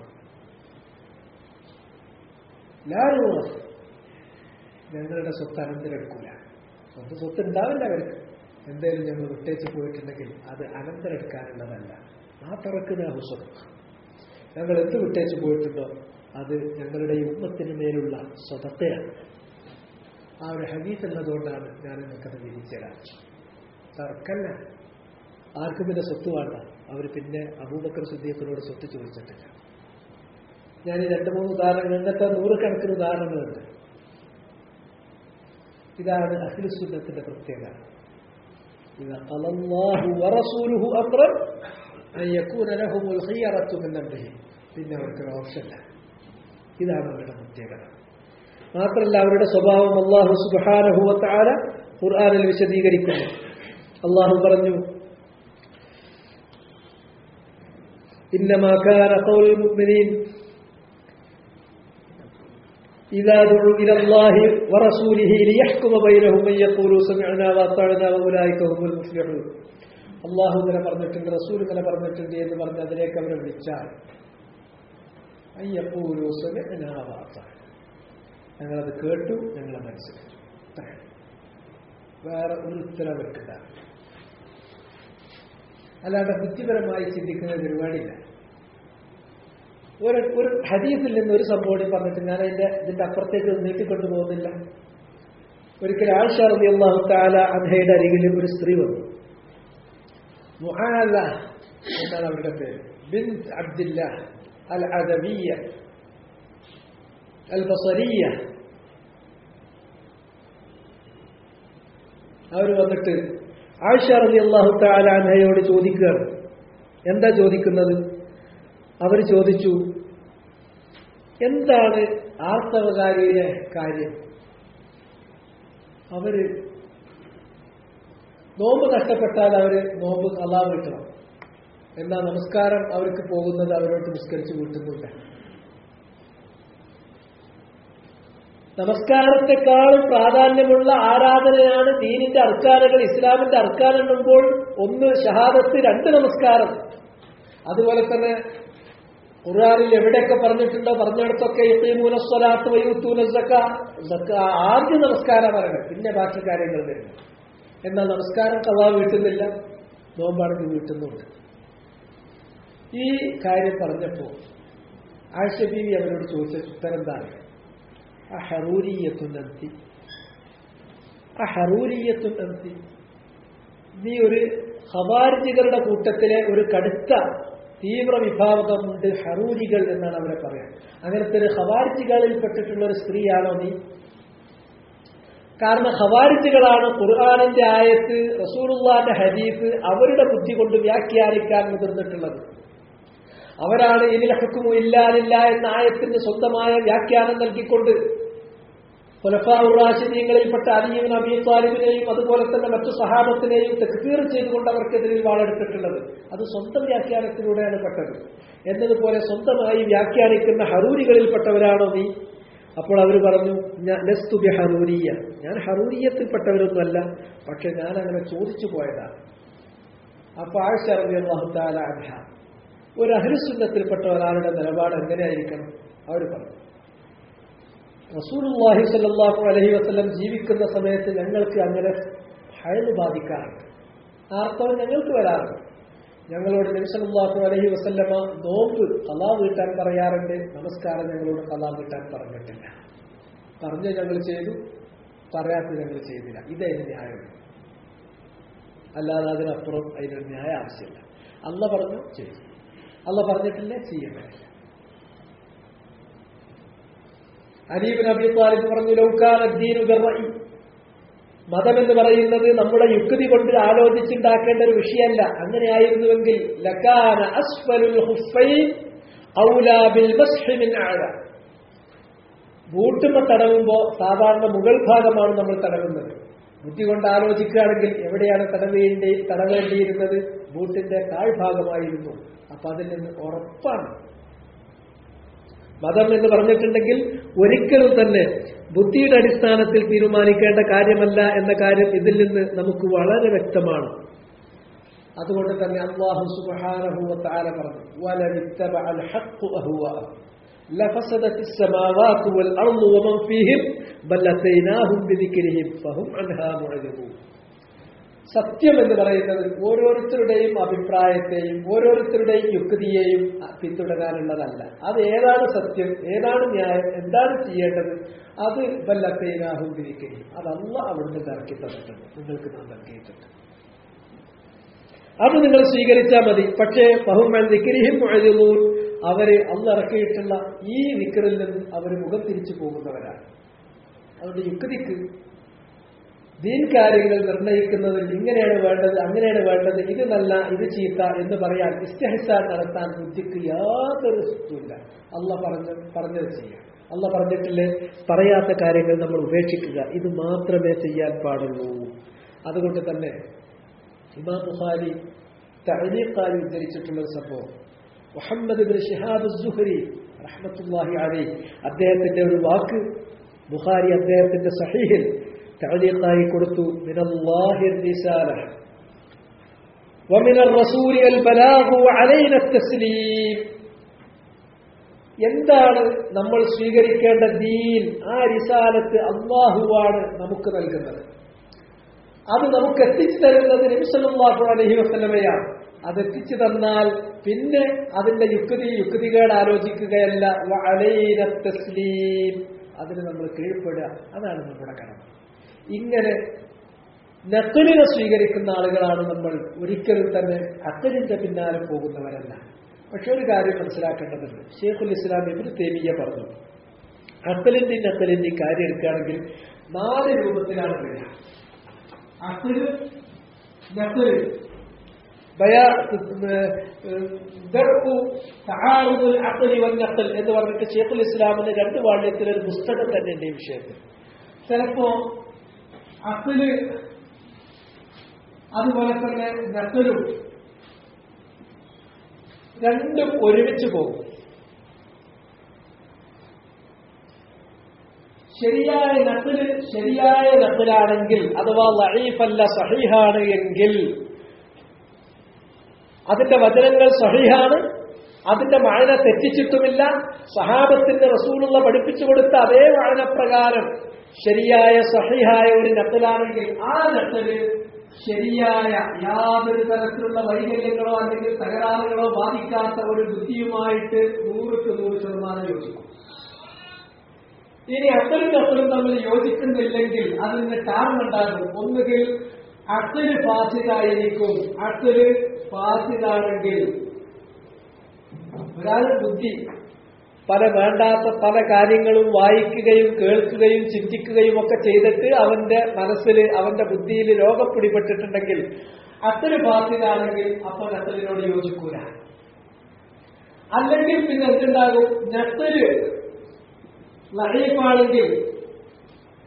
ലാനൂറസ് ഞങ്ങളുടെ സ്വത്ത് അനന്തരെടുക്കൂല സ്വന്തം സ്വത്ത് ഉണ്ടാവില്ല അവർക്ക് എന്തായാലും ഞങ്ങൾ വിട്ടേച്ച് പോയിട്ടുണ്ടെങ്കിൽ അത് അനന്തരെടുക്കാനുള്ളതല്ല ആ തുറക്കുന്ന സ്വതക്ക ഞങ്ങൾ എന്ത് വിട്ടേച്ച് പോയിട്ടുണ്ടോ അത് ഞങ്ങളുടെ ഈ ഉമ്മത്തിന് മേലുള്ള സ്വതത്തെയാണ് ആ ഒരു ഹദീസ് എന്നതുകൊണ്ടാണ് ഞാൻ നിങ്ങൾക്കത് വിധിച്ചത് തർക്കല്ല ആർക്കും പിന്നെ സ്വത്ത് വേണ്ട അവർ പിന്നെ അബൂബക്കർ സുദ്ദീഖിനോട് സ്വത്ത് ചോദിച്ചിട്ടില്ല ഞാൻ ഈ രണ്ട് മൂന്ന് ഉദാഹരണങ്ങൾ ഇന്നത്തെ നൂറുകണക്കിന് ഉദാഹരണങ്ങളുണ്ട് ഇതാണ് അഖിലുസുന്നത്തിന്റെ പ്രത്യേകത إذا قال الله ورسوله أمرا أن يكون لهم الخيرة من أمرهم പിന്നെ അവർക്കൊരു ഓപ്ഷനില്ല ഇതാണ് അവരുടെ പ്രത്യേകത മാത്രമല്ല അവരുടെ സ്വഭാവം അള്ളാഹു സുബാനഹുവത്താര ഖുർആാനിൽ വിശദീകരിക്കുന്നു അള്ളാഹു പറഞ്ഞു إنما كان قول المؤمنين إذا دعوا إلى الله ورسوله ليحكم بينهم من يقولوا سمعنا وأطعنا وأولئك هم المفلحون അള്ളാഹു ഇങ്ങനെ പറഞ്ഞിട്ടുണ്ട് റസൂൽ ഇങ്ങനെ പറഞ്ഞിട്ടുണ്ട് എന്ന് പറഞ്ഞ് അതിലേക്ക് അവരെ വിളിച്ചാൽ അയ്യപ്പൂലോ സമയനാവാത്ത ഞങ്ങളത് കേട്ടു ഞങ്ങളെ മനസ്സിലാക്കി ഇത്രയാണ്. വേറെ ഒരു ഉത്തരം അവർക്കില്ല അല്ലാതെ ബുദ്ധിപരമായി ചിന്തിക്കുന്ന പരിപാടിയില്ല ഒരു ഒരു ഹദീസിൽ നിന്ന് ഒരു സംഭവം പറഞ്ഞിട്ട് ഞാൻ അതിന്റെ ഇതിന്റെ അപ്പുറത്തേക്ക് നീട്ടിക്കൊണ്ടു പോകുന്നില്ല ഒരിക്കൽ ആൾഷാർദി അള്ളാഹു താല അൻഹയുടെ അരികിൽ ഒരു സ്ത്രീ വന്നു മുഹാല എന്നാണ് അവരുടെ പേര് ബിൻ അബ്ദില്ല അൽ അദവിയ അൽ ബസരിയ അവർ വന്നിട്ട് ആയിഷ റലി അള്ളാഹു താലാനയോട് ചോദിക്കുകയാണ് എന്താ ചോദിക്കുന്നത് അവർ ചോദിച്ചു എന്താണ് ആർത്തവകാരിയുടെ കാര്യം അവര് നോമ്പ് നഷ്ടപ്പെട്ടാൽ അവര് നോമ്പ് കലാ വീട്ടണം എന്നാൽ നമസ്കാരം അവർക്ക് പോകുന്നത് അവരോട് നിസ്കരിച്ച് വീട്ടുന്നില്ല നമസ്കാരത്തെക്കാളും പ്രാധാന്യമുള്ള ആരാധനയാണ് ദീനിന്റെ അർക്കാനുകൾ ഇസ്ലാമിന്റെ അർക്കാനെണ്ണുമ്പോൾ ഒന്ന് ഷഹാദത്ത് രണ്ട് നമസ്കാരം അതുപോലെ തന്നെ ഖുർആാനിൽ എവിടെയൊക്കെ പറഞ്ഞിട്ടുണ്ടോ പറഞ്ഞിടത്തൊക്കെ യുത്തൂനസ്വലാത്ത് വൈത്തൂന ആദ്യ നമസ്കാരം പറയണം പിന്നെ ബാക്കി കാര്യങ്ങൾ വരുന്നു എന്നാൽ നമസ്കാരം കവാ വീട്ടുന്നില്ല നോമ്പാണെങ്കിൽ വീട്ടുന്നുണ്ട് ഈ കാര്യം പറഞ്ഞപ്പോൾ ആയിഷ ബീവി അവരോട് ചോദിച്ച ഉത്തരം എന്താണ് അഹറൂരിയത്തുൻ അന്തി അഹറൂരിയത്തുൻ അന്തി നീ ഒരു ഹവാരിജികളുടെ കൂട്ടത്തിലെ ഒരു കടുത്ത തീവ്ര വിഭാഗമുണ്ട് ഹറൂരികൾ എന്നാണ് അവരെ പറയാൻ അങ്ങനത്തെ ഒരു ഹവാരിജികളിൽ പെട്ടിട്ടുള്ള ഒരു സ്ത്രീയാണോ നീ കാരണം ഹവാരിജുകളാണ് ഖുർആാനിന്റെ ആയത്ത് റസൂലുള്ളാന്റെ ഹദീസ് അവരുടെ ബുദ്ധി കൊണ്ട് വ്യാഖ്യാനിക്കാൻ മുതിർന്നിട്ടുള്ളത് അവരാണ് ഇനിൽ ഹക്കുമു ഇല്ലാലില്ല എന്ന ആയത്തിന് സ്വന്തമായ വ്യാഖ്യാനം നൽകിക്കൊണ്ട് പുലഫാറാശിദ്യങ്ങളിൽപ്പെട്ട അലിയും അബി താലിബിനെയും അതുപോലെ തന്നെ മറ്റു സഹാബത്തിനെയും തെക്കീർ ചെയ്തുകൊണ്ട് അവർക്കെതിരിൽ വാളെടുത്തിട്ടുള്ളത് അത് സ്വന്തം വ്യാഖ്യാനത്തിലൂടെയാണ് പെട്ടത് എന്നതുപോലെ സ്വന്തമായി വ്യാഖ്യാനിക്കുന്ന ഹറൂരികളിൽപ്പെട്ടവരാണോ നീ അപ്പോൾ അവർ പറഞ്ഞു ഞാൻ ലസ്തുബി ഹറൂരിയ ഞാൻ ഹറൂരിയത്തിൽപ്പെട്ടവരൊന്നുമല്ല പക്ഷെ ഞാൻ അങ്ങനെ ചോദിച്ചു പോയതാണ് അപ്പൊ ആഴ്ച അറിയാഹു താല അൻഹ ഒരു അഹ്ലുസുന്നത്തിൽപ്പെട്ട ഒരാളുടെ നിലപാട് എങ്ങനെയായിരിക്കണം അവർ പറഞ്ഞു റസൂലുള്ളാഹി സ്വല്ലല്ലാഹു അലൈഹി വസല്ലം ജീവിക്കുന്ന സമയത്ത് ഞങ്ങൾക്ക് അങ്ങനെ ഹയല് ബാധിക്കാറുണ്ട് ആർത്തവം ഞങ്ങൾക്ക് വരാറുണ്ട് ഞങ്ങളോട് നബിസല്ലാഹു അലൈഹി വസല്ലമ നോമ്പ് കലാ വീട്ടാൻ പറയാറുണ്ട് നമസ്കാരം ഞങ്ങളോട് കലാ വീട്ടാൻ പറഞ്ഞിട്ടില്ല പറഞ്ഞ ഞങ്ങൾ ചെയ്തു പറയാത്ത ഞങ്ങൾ ചെയ്തില്ല ഇതതിന് ന്യായം അല്ലാതെ അതിനപ്പുറം അതിനൊരു ന്യായ ആവശ്യമില്ല അല്ല പറഞ്ഞു ചെയ്തു അല്ല പറഞ്ഞിട്ടില്ല ചെയ്യേണ്ടതില്ല അലീബിൻ അബി താലിബ് പറഞ്ഞു ലൗക്കാനദ്ദീനു ബിർറഇ മതം എന്ന് പറയുന്നത് നമ്മുടെ യുക്തി കൊണ്ട് ആലോചിച്ചുണ്ടാക്കേണ്ട ഒരു വിഷയമല്ല അങ്ങനെയായിരുന്നുവെങ്കിൽ ലക്കാന അസ്ഫലുൽ ഹുഫൈൻ ഔലാ ബിൽ മസ്ഹി മിൻ അഅല ബൂട്ടുമ്മ തടവുമ്പോൾ സാധാരണ മുകൾ ഭാഗമാണ് നമ്മൾ തടവുന്നത് ബുദ്ധി കൊണ്ട് ആലോചിക്കുകയാണെങ്കിൽ എവിടെയാണ് തടവേണ്ടി തടവേണ്ടിയിരുന്നത് ബൂട്ടിന്റെ താഴ്ഭാഗമായിരുന്നു അപ്പൊ അതിൽ നിന്ന് ഉറപ്പാണ് മതം എന്ന് പറഞ്ഞിട്ടുണ്ടെങ്കിൽ ഒരിക്കലും തന്നെ ബുദ്ധിയുടെ അടിസ്ഥാനത്തിൽ തീരുമാനിക്കേണ്ട കാര്യമല്ല എന്ന കാര്യം ഇതിൽ നിന്ന് നമുക്ക് വളരെ വ്യക്തമാണ് അതുകൊണ്ട് തന്നെ അള്ളാഹു സുബാനഹുവത്താല പറഞ്ഞു വലവിത്തബഅൽ ഹഖ്ഖു അഹ്വാഅഹും لفسدت السماوات والأرض ومن فيهم بل أتيناهم بذكرهم فهم عنها معرضون സത്യം എന്ന് പറയുന്നത് ഓരോരുത്തരുടെയും അഭിപ്രായത്തെയും ഓരോരുത്തരുടെയും യുക്തിയെയും പിന്തുടരാനുള്ളതല്ല അത് ഏതാണ് സത്യം ഏതാണ് ന്യായം എന്താണ് ചെയ്യേണ്ടത് അത് വല്ലത്തേനാഹും തിരിക്കുകയും അതല്ല അവിടുന്ന് ഇറക്കി തന്നിട്ടുണ്ട് നിങ്ങൾക്ക് നാം നൽകിയിട്ടുണ്ട് അത് നിങ്ങൾ സ്വീകരിച്ചാൽ മതി പക്ഷേ ബഹുമൻ വിക്രിഹിം മുഴലൂൻ അവര് അന്ന് ഇറക്കിയിട്ടുള്ള ഈ വിക്കറിൽ നിന്ന് അവർ മുഖം തിരിച്ചു പോകുന്നവരാണ് അതുകൊണ്ട് യുക്തിക്ക് ദീൻ കാര്യങ്ങൾ നിർണ്ണയിക്കുന്നതിൽ ഇങ്ങനെയാണ് വേണ്ടത് അങ്ങനെയാണ് വേണ്ടത് ഇത് നല്ല ഇത് ചീത്ത എന്ന് പറയാൻ ഇസ്തഹസാൻ നടത്താൻ ബുദ്ധിക്ക് യാതൊരു ഇല്ല അല്ല പറഞ്ഞ പറഞ്ഞത് ചെയ്യാം അല്ല പറഞ്ഞിട്ടില്ലേ പറയാത്ത കാര്യങ്ങൾ നമ്മൾ ഉപേക്ഷിക്കുക ഇത് മാത്രമേ ചെയ്യാൻ പാടുള്ളൂ അതുകൊണ്ട് തന്നെ ഇമാം ബുഖാരി തഴനീക്കാരി ഉദ്ധരിച്ചിട്ടുള്ള ഒരു സംഭവം മുഹമ്മദ് ബിൻ ഷിഹാബ് സുഹരി റഹ്മത്തുല്ലാഹി അലി അദ്ദേഹത്തിന്റെ ഒരു വാക്ക് ബുഖാരി അദ്ദേഹത്തിന്റെ സഹീഹിൽ تعليقായി കൊടുത്തു من الله الرسالة ومن الرسول البلاغ وعلينا التسليم എന്താണ് നമ്മൾ സ്വീകരിക്കേണ്ട ദീൻ ആ റിസാലത്ത് അള്ളാഹുവാണ് നമുക്ക് നൽകുന്നത് അത് നമുക്ക് എത്തിച്ചു തരുന്നത് നബിസല്ലാഹു അലഹി വസ്ലമയാണ് അത് എത്തിച്ചു തന്നാൽ പിന്നെ അതിന്റെ യുക്തി യുക്തികൾ ആലോചിക്കുകയല്ല അലൈന തസ്ലീം അതിന് നമ്മൾ കീഴ്പ്പെടുക അതാണ് നമ്മുടെ കടമ ഇങ്ങനെ നക്കലിനെ സ്വീകരിക്കുന്ന ആളുകളാണ് നമ്മൾ ഒരിക്കലും തന്നെ അക്കലിന്റെ പിന്നാലെ പോകുന്നവരല്ല പക്ഷെ ഒരു കാര്യം മനസ്സിലാക്കേണ്ടതുണ്ട് ഷേഖുൽ ഇസ്ലാം ഇബിന് തേമിയ പറഞ്ഞു അക്കലിന്റെയും നക്കലിന്റെയും കാര്യം എടുക്കുകയാണെങ്കിൽ നാല് രൂപത്തിലാണ് വരിക അക്കല് നക്കല് എന്ന് പറഞ്ഞിട്ട് ഷേഖുൽ ഇസ്ലാമിന് രണ്ട് വാള്യത്തിൽ ഒരു പുസ്തകം തന്നെ ഉണ്ട് ഈ വിഷയത്തിൽ ചിലപ്പോ അക്കല് അതുപോലെ തന്നെ നക്കലും രണ്ടും ഒരുമിച്ച് പോകും ശരിയായ നക്കില് ശരിയായ നക്കിലാണെങ്കിൽ അഥവാ ലഹീഫല്ല സഹീഹാണ് എങ്കിൽ അതിന്റെ വചനങ്ങൾ സഹീഹാണ് അതിന്റെ വായന തെറ്റിച്ചിട്ടുമില്ല സഹാബത്തിന്റെ റസൂലുള്ള പഠിപ്പിച്ചു കൊടുത്ത അതേ വായനപ്രകാരം ശരിയായ സഹിഹായ ഒരു നക്കലാണെങ്കിൽ ആ നക്കല് ശരിയായ യാതൊരു തരത്തിലുള്ള വൈകല്യങ്ങളോ അല്ലെങ്കിൽ തകരാറുകളോ ബാധിക്കാത്ത ഒരു ബുദ്ധിയുമായിട്ട് നൂറുക്ക് നൂറ് ശതമാനം യോജിക്കും ഇനി അക്കലും നക്കലും തമ്മിൽ യോജിക്കുന്നില്ലെങ്കിൽ അതിന് കാരണം ഉണ്ടാകും ഒന്നുകിൽ അക്കല് ഫാസിദായിരിക്കും അക്കല് ഫാസിദാണെങ്കിൽ ഒരാൾ ബുദ്ധി പല വേണ്ടാത്ത പല കാര്യങ്ങളും വായിക്കുകയും കേൾക്കുകയും ചിന്തിക്കുകയും ഒക്കെ ചെയ്തിട്ട് അവന്റെ മനസ്സിൽ അവന്റെ ബുദ്ധിയിൽ രോഗം പിടിപെട്ടിട്ടുണ്ടെങ്കിൽ അത്തര് ബാധ്യതാണെങ്കിൽ അപ്പോൾ അത്തലിനോട് യോജിക്കൂല അല്ലെങ്കിൽ പിന്നെ എന്തുണ്ടാകും നത്തല് ലഹീഫാണെങ്കിൽ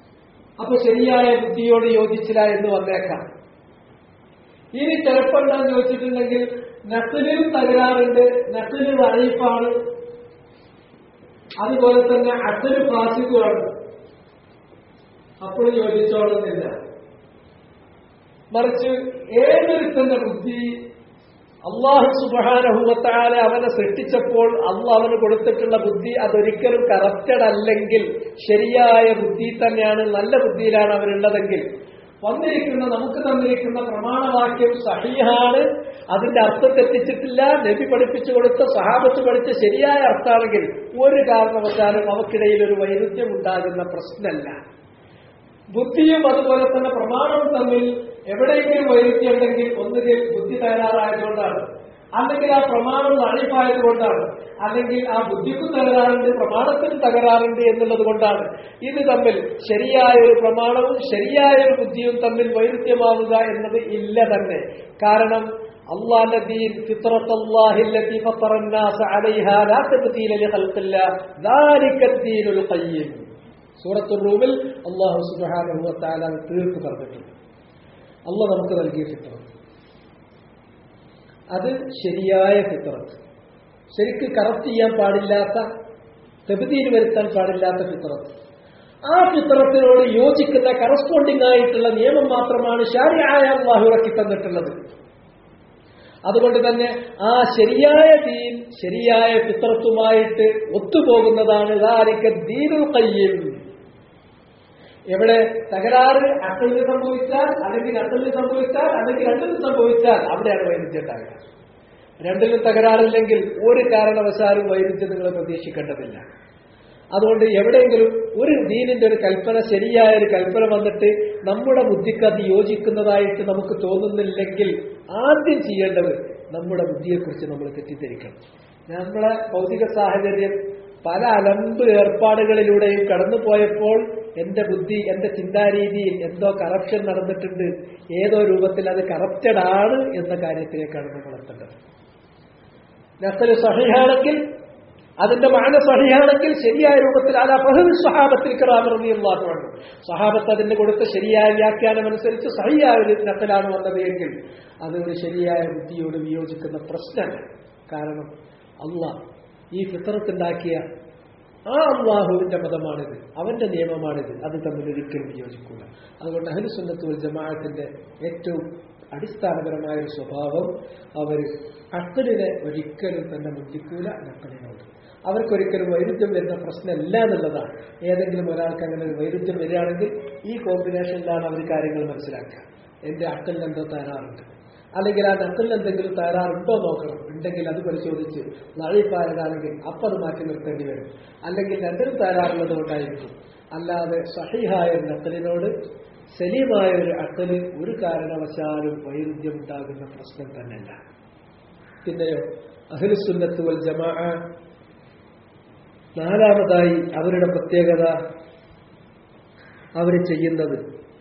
അപ്പൊ ശരിയായ ബുദ്ധിയോട് യോജിച്ചില്ല എന്ന് വന്നേക്കാം ഇനി ചിലപ്പോൾ എന്താന്ന് ചോദിച്ചിട്ടുണ്ടെങ്കിൽ നക്കിലും തകരാറുണ്ട് നക്കില് വഴയിപ്പാണ് അതുപോലെ തന്നെ അക്കല് ഫാസിക്കുമാണ് അപ്പോൾ യോജിച്ചോളുന്നില്ല മറിച്ച് ഏതൊരുത്തന്റെ ബുദ്ധി അള്ളാഹു സുബാനഹുവത്താലെ അവനെ സൃഷ്ടിച്ചപ്പോൾ അള്ളാഹ് അവന് കൊടുത്തിട്ടുള്ള ബുദ്ധി അതൊരിക്കലും കറക്റ്റഡ് അല്ലെങ്കിൽ ശരിയായ ബുദ്ധി തന്നെയാണ് നല്ല ബുദ്ധിയിലാണ് അവരുള്ളതെങ്കിൽ വന്നിരിക്കുന്ന നമുക്ക് തന്നിരിക്കുന്ന പ്രമാണവാക്യം സഹിഹാണ് അതിന്റെ അർത്ഥം തെറ്റിച്ചിട്ടില്ല നബി പഠിപ്പിച്ചു കൊടുത്ത സഹാബത്ത് പഠിച്ച ശരിയായ അർത്ഥമാണെങ്കിൽ ഒരു കാരണവശാലും അവക്കിടയിൽ ഒരു വൈരുദ്ധ്യം ഉണ്ടാകുന്ന പ്രശ്നമല്ല ബുദ്ധിയും അതുപോലെ തന്നെ പ്രമാണവും തമ്മിൽ എവിടെയെങ്കിലും വൈരുദ്ധ്യം ഉണ്ടെങ്കിൽ ഒന്നുകിൽ ബുദ്ധി തകരാറായതുകൊണ്ടാണ് അല്ലെങ്കിൽ ആ പ്രമാണം അഴിപ്പായതുകൊണ്ടാണ് അല്ലെങ്കിൽ ആ ബുദ്ധിക്കും തകരാറുണ്ട് പ്രമാണത്തിനും തകരാറുണ്ട് എന്നുള്ളത് കൊണ്ടാണ് ഇത് തമ്മിൽ ശരിയായ ഒരു പ്രമാണവും ശരിയായ ഒരു ബുദ്ധിയും തമ്മിൽ വൈരുദ്ധ്യമാവുക എന്നത് ഇല്ല തന്നെ കാരണം അള്ളാന്റെ ദീൻ ഫിത്രത്തല്ലാഹില്ലത്തി ഫത്തറന്നാസ അലൈഹാ ലാ തബ്ദീല ലിഖൽഖില്ലാ ദാലിക ദീനുൽ ഖയ്യിം സൂറത്തുൽ റൂമിൽ അള്ളാഹു സുബ്ഹാനഹു വ തആല തീർത്ത് പറഞ്ഞിട്ടുണ്ട് അള്ളാഹ് നമുക്ക് നൽകിയ ഫിത്രത്ത് അത് ശരിയായ ഫിത്രത്ത് ശരിക്ക് കറക്റ്റ് ചെയ്യാൻ പാടില്ലാത്ത തെബുദീന് വരുത്താൻ പാടില്ലാത്ത ഫിത്രത്ത് ആ ഫിത്രത്തിനോട് യോജിക്കുന്ന കറസ്പോണ്ടിങ് ആയിട്ടുള്ള നിയമം മാത്രമാണ് ശാരിയായ അള്ളാഹു ഇറക്കി തന്നിട്ടുള്ളത് അതുകൊണ്ട് തന്നെ ആ ശരിയായ ദീൻ ശരിയായ ഫിത്രത്തുമായിട്ട് ഒത്തുപോകുന്നതാണ് ദീനുൽ കയ്യും എവിടെ തകരാറ് അക്കലിന് സംഭവിച്ചാൽ അല്ലെങ്കിൽ അക്കലിന് സംഭവിച്ചാൽ അല്ലെങ്കിൽ രണ്ടിലും സംഭവിച്ചാൽ അവിടെയാണ് വൈരുദ്ധ്യം ഉണ്ടാകുക രണ്ടിലും തകരാറില്ലെങ്കിൽ ഒരു കാരണവശാലും വൈരുദ്ധ്യം നിങ്ങൾ പ്രതീക്ഷിക്കേണ്ടതില്ല അതുകൊണ്ട് എവിടെയെങ്കിലും ഒരു ദീനിന്റെ ഒരു കൽപ്പന ശരിയായ ഒരു കൽപ്പന വന്നിട്ട് നമ്മുടെ ബുദ്ധിക്ക് അത് യോജിക്കുന്നതായിട്ട് നമുക്ക് തോന്നുന്നില്ലെങ്കിൽ ആദ്യം ചെയ്യേണ്ടത് നമ്മുടെ ബുദ്ധിയെക്കുറിച്ച് നമ്മൾ തെറ്റിദ്ധരിക്കണം നമ്മളെ ഭൗതിക സാഹചര്യം പല അലമ്പ് ഏർപ്പാടുകളിലൂടെയും കടന്നു പോയപ്പോൾ എന്റെ ബുദ്ധി എന്റെ ചിന്താരീതിയിൽ എന്തോ കറപ്ഷൻ നടന്നിട്ടുണ്ട് ഏതോ രൂപത്തിൽ അത് കറപ്റ്റഡ് ആണ് എന്ന കാര്യത്തിലേക്കാണ് നമ്മൾ എത്തേണ്ടത് നസല് സഹിയാണെങ്കിൽ അതിന്റെ മാന സഹിയാണെങ്കിൽ ശരിയായ രൂപത്തിൽ അല ഫഹദ് സ്വഹാബത്തിൽ കിറാമറിയാഹുവാണ് സ്വഹാബത്ത് അതിന് കൊടുത്ത ശരിയായ വ്യാഖ്യാനം അനുസരിച്ച് സഹിയായ ഒരു നസലാണ് വന്നത് എങ്കിൽ അതൊരു ശരിയായ ബുദ്ധിയോട് വിയോജിക്കുന്ന പ്രശ്നമല്ല കാരണം അള്ളാഹ് ഈ ഫിത്രത്തുണ്ടാക്കിയ ആ അള്ളാഹുവിന്റെ മതമാണിത് അവന്റെ നിയമമാണിത് അത് തമ്മിൽ ഒരിക്കലും വിയോജിക്കൂല അതുകൊണ്ട് അഹലുസുന്നത്തുൽ ജമാഅത്തിന്റെ ഏറ്റവും അടിസ്ഥാനപരമായ ഒരു സ്വഭാവം അവർ അക്കലിനെ ഒരിക്കലും തന്നെ മുന്തിക്കൂല നക്കലിനോട് അവർക്കൊരിക്കലും വൈരുദ്ധ്യം വരുന്ന പ്രശ്നമല്ല എന്നുള്ളതാണ് ഏതെങ്കിലും ഒരാൾക്ക് അങ്ങനെ ഒരു വൈരുദ്ധ്യം വരികയാണെങ്കിൽ ഈ കോമ്പിനേഷനിലാണ് അവർ കാര്യങ്ങൾ മനസ്സിലാക്കുക എന്റെ അക്കലിന് എന്തോ തരാറുണ്ട് അല്ലെങ്കിൽ ആ നക്കലിന് എന്തെങ്കിലും തകരാറുണ്ടോ നോക്കണം ഉണ്ടെങ്കിൽ അത് പരിശോധിച്ച് നഴിപ്പായതാണെങ്കിൽ അപ്പം അത് മാറ്റി നിർത്തേണ്ടി വരും അല്ലെങ്കിൽ രണ്ടിനും തകരാറുള്ളത് കൊണ്ടായിരിക്കും അല്ലാതെ സഹിഹായ ഒരു നക്കലിനോട് സലീമായ ഒരു അക്കല് ഒരു കാരണവശാലും വൈരുദ്ധ്യം ഉണ്ടാകുന്ന പ്രശ്നം തന്നെയല്ല പിന്നെയോ അഖിലുസുന്നത്ത് വൽ ജമാ നാലാമതായി അവരുടെ പ്രത്യേകത അവർ ചെയ്യുന്നത്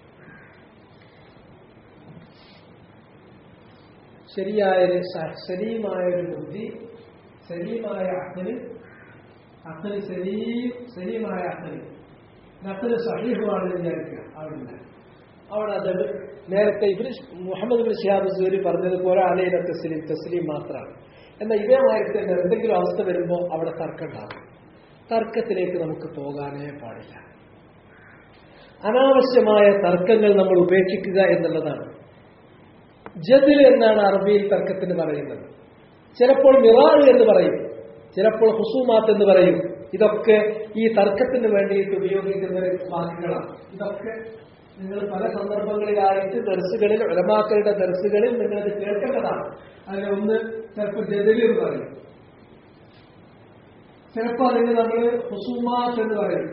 ശരിയായൊരു സലീമായൊരു ബുദ്ധി സലീമായ അക്കല് അക്കല് സലീം സലീമായ അക്കല് അക്കല് സഹീഹുവാണെന്ന് വിചാരിക്കുക അവിടെ അവിടെ അത് നേരത്തെ ഇവര് മുഹമ്മദ് ബിൻ ഷിഹാബ് സൂരി പറഞ്ഞതുപോലെ അലയിലെ തസ്ലീം തസ്ലീം മാത്രമാണ് എന്നാൽ ഇതേ മാതിരി തന്നെ എന്തെങ്കിലും അവസ്ഥ വരുമ്പോൾ അവിടെ തർക്കം ഉണ്ടാകും തർക്കത്തിലേക്ക് നമുക്ക് പോകാനേ പാടില്ല അനാവശ്യമായ തർക്കങ്ങൾ നമ്മൾ ഉപേക്ഷിക്കുക എന്നുള്ളതാണ് ജദിൽ എന്നാണ് അറബിയിൽ തർക്കത്തിന് പറയുന്നത് ചിലപ്പോൾ മിറാൾ എന്ന് പറയും ചിലപ്പോൾ ഹുസൂമാത്ത് എന്ന് പറയും ഇതൊക്കെ ഈ തർക്കത്തിന് വേണ്ടിയിട്ട് ഉപയോഗിക്കുന്ന വാക്കുകളാണ് ഇതൊക്കെ നിങ്ങൾ പല സന്ദർഭങ്ങളിലായിട്ട് ദർസുകളിൽ ഉലമാക്കളുടെ ദർസുകളിൽ നിങ്ങളത് കേൾക്കേണ്ടതാണ് അതിൽ ഒന്ന് ചിലപ്പോൾ ജദലി എന്ന് പറയും ചിലപ്പോൾ അതിന് നമ്മൾ ഹുസൂമാത്ത് എന്ന് പറയും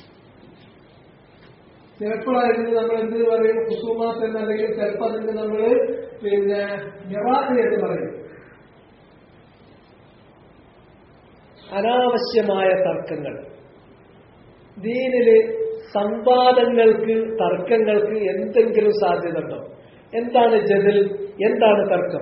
ചിലപ്പോൾ അതിന് നമ്മൾ എന്തിനു പറയും ഹുസൂമാത്ത് എന്നല്ലെങ്കിൽ ചിലപ്പോൾ അതിന് നമ്മൾ പിന്നെ മിറാഖ് എന്ന് പറയും അനാവശ്യമായ തർക്കങ്ങൾ ദീനില് സംവാദങ്ങൾക്ക് തർക്കങ്ങൾക്ക് എന്തെങ്കിലും സാധ്യത ഉണ്ടോ എന്താണ് ജതിൽ എന്താണ് തർക്കം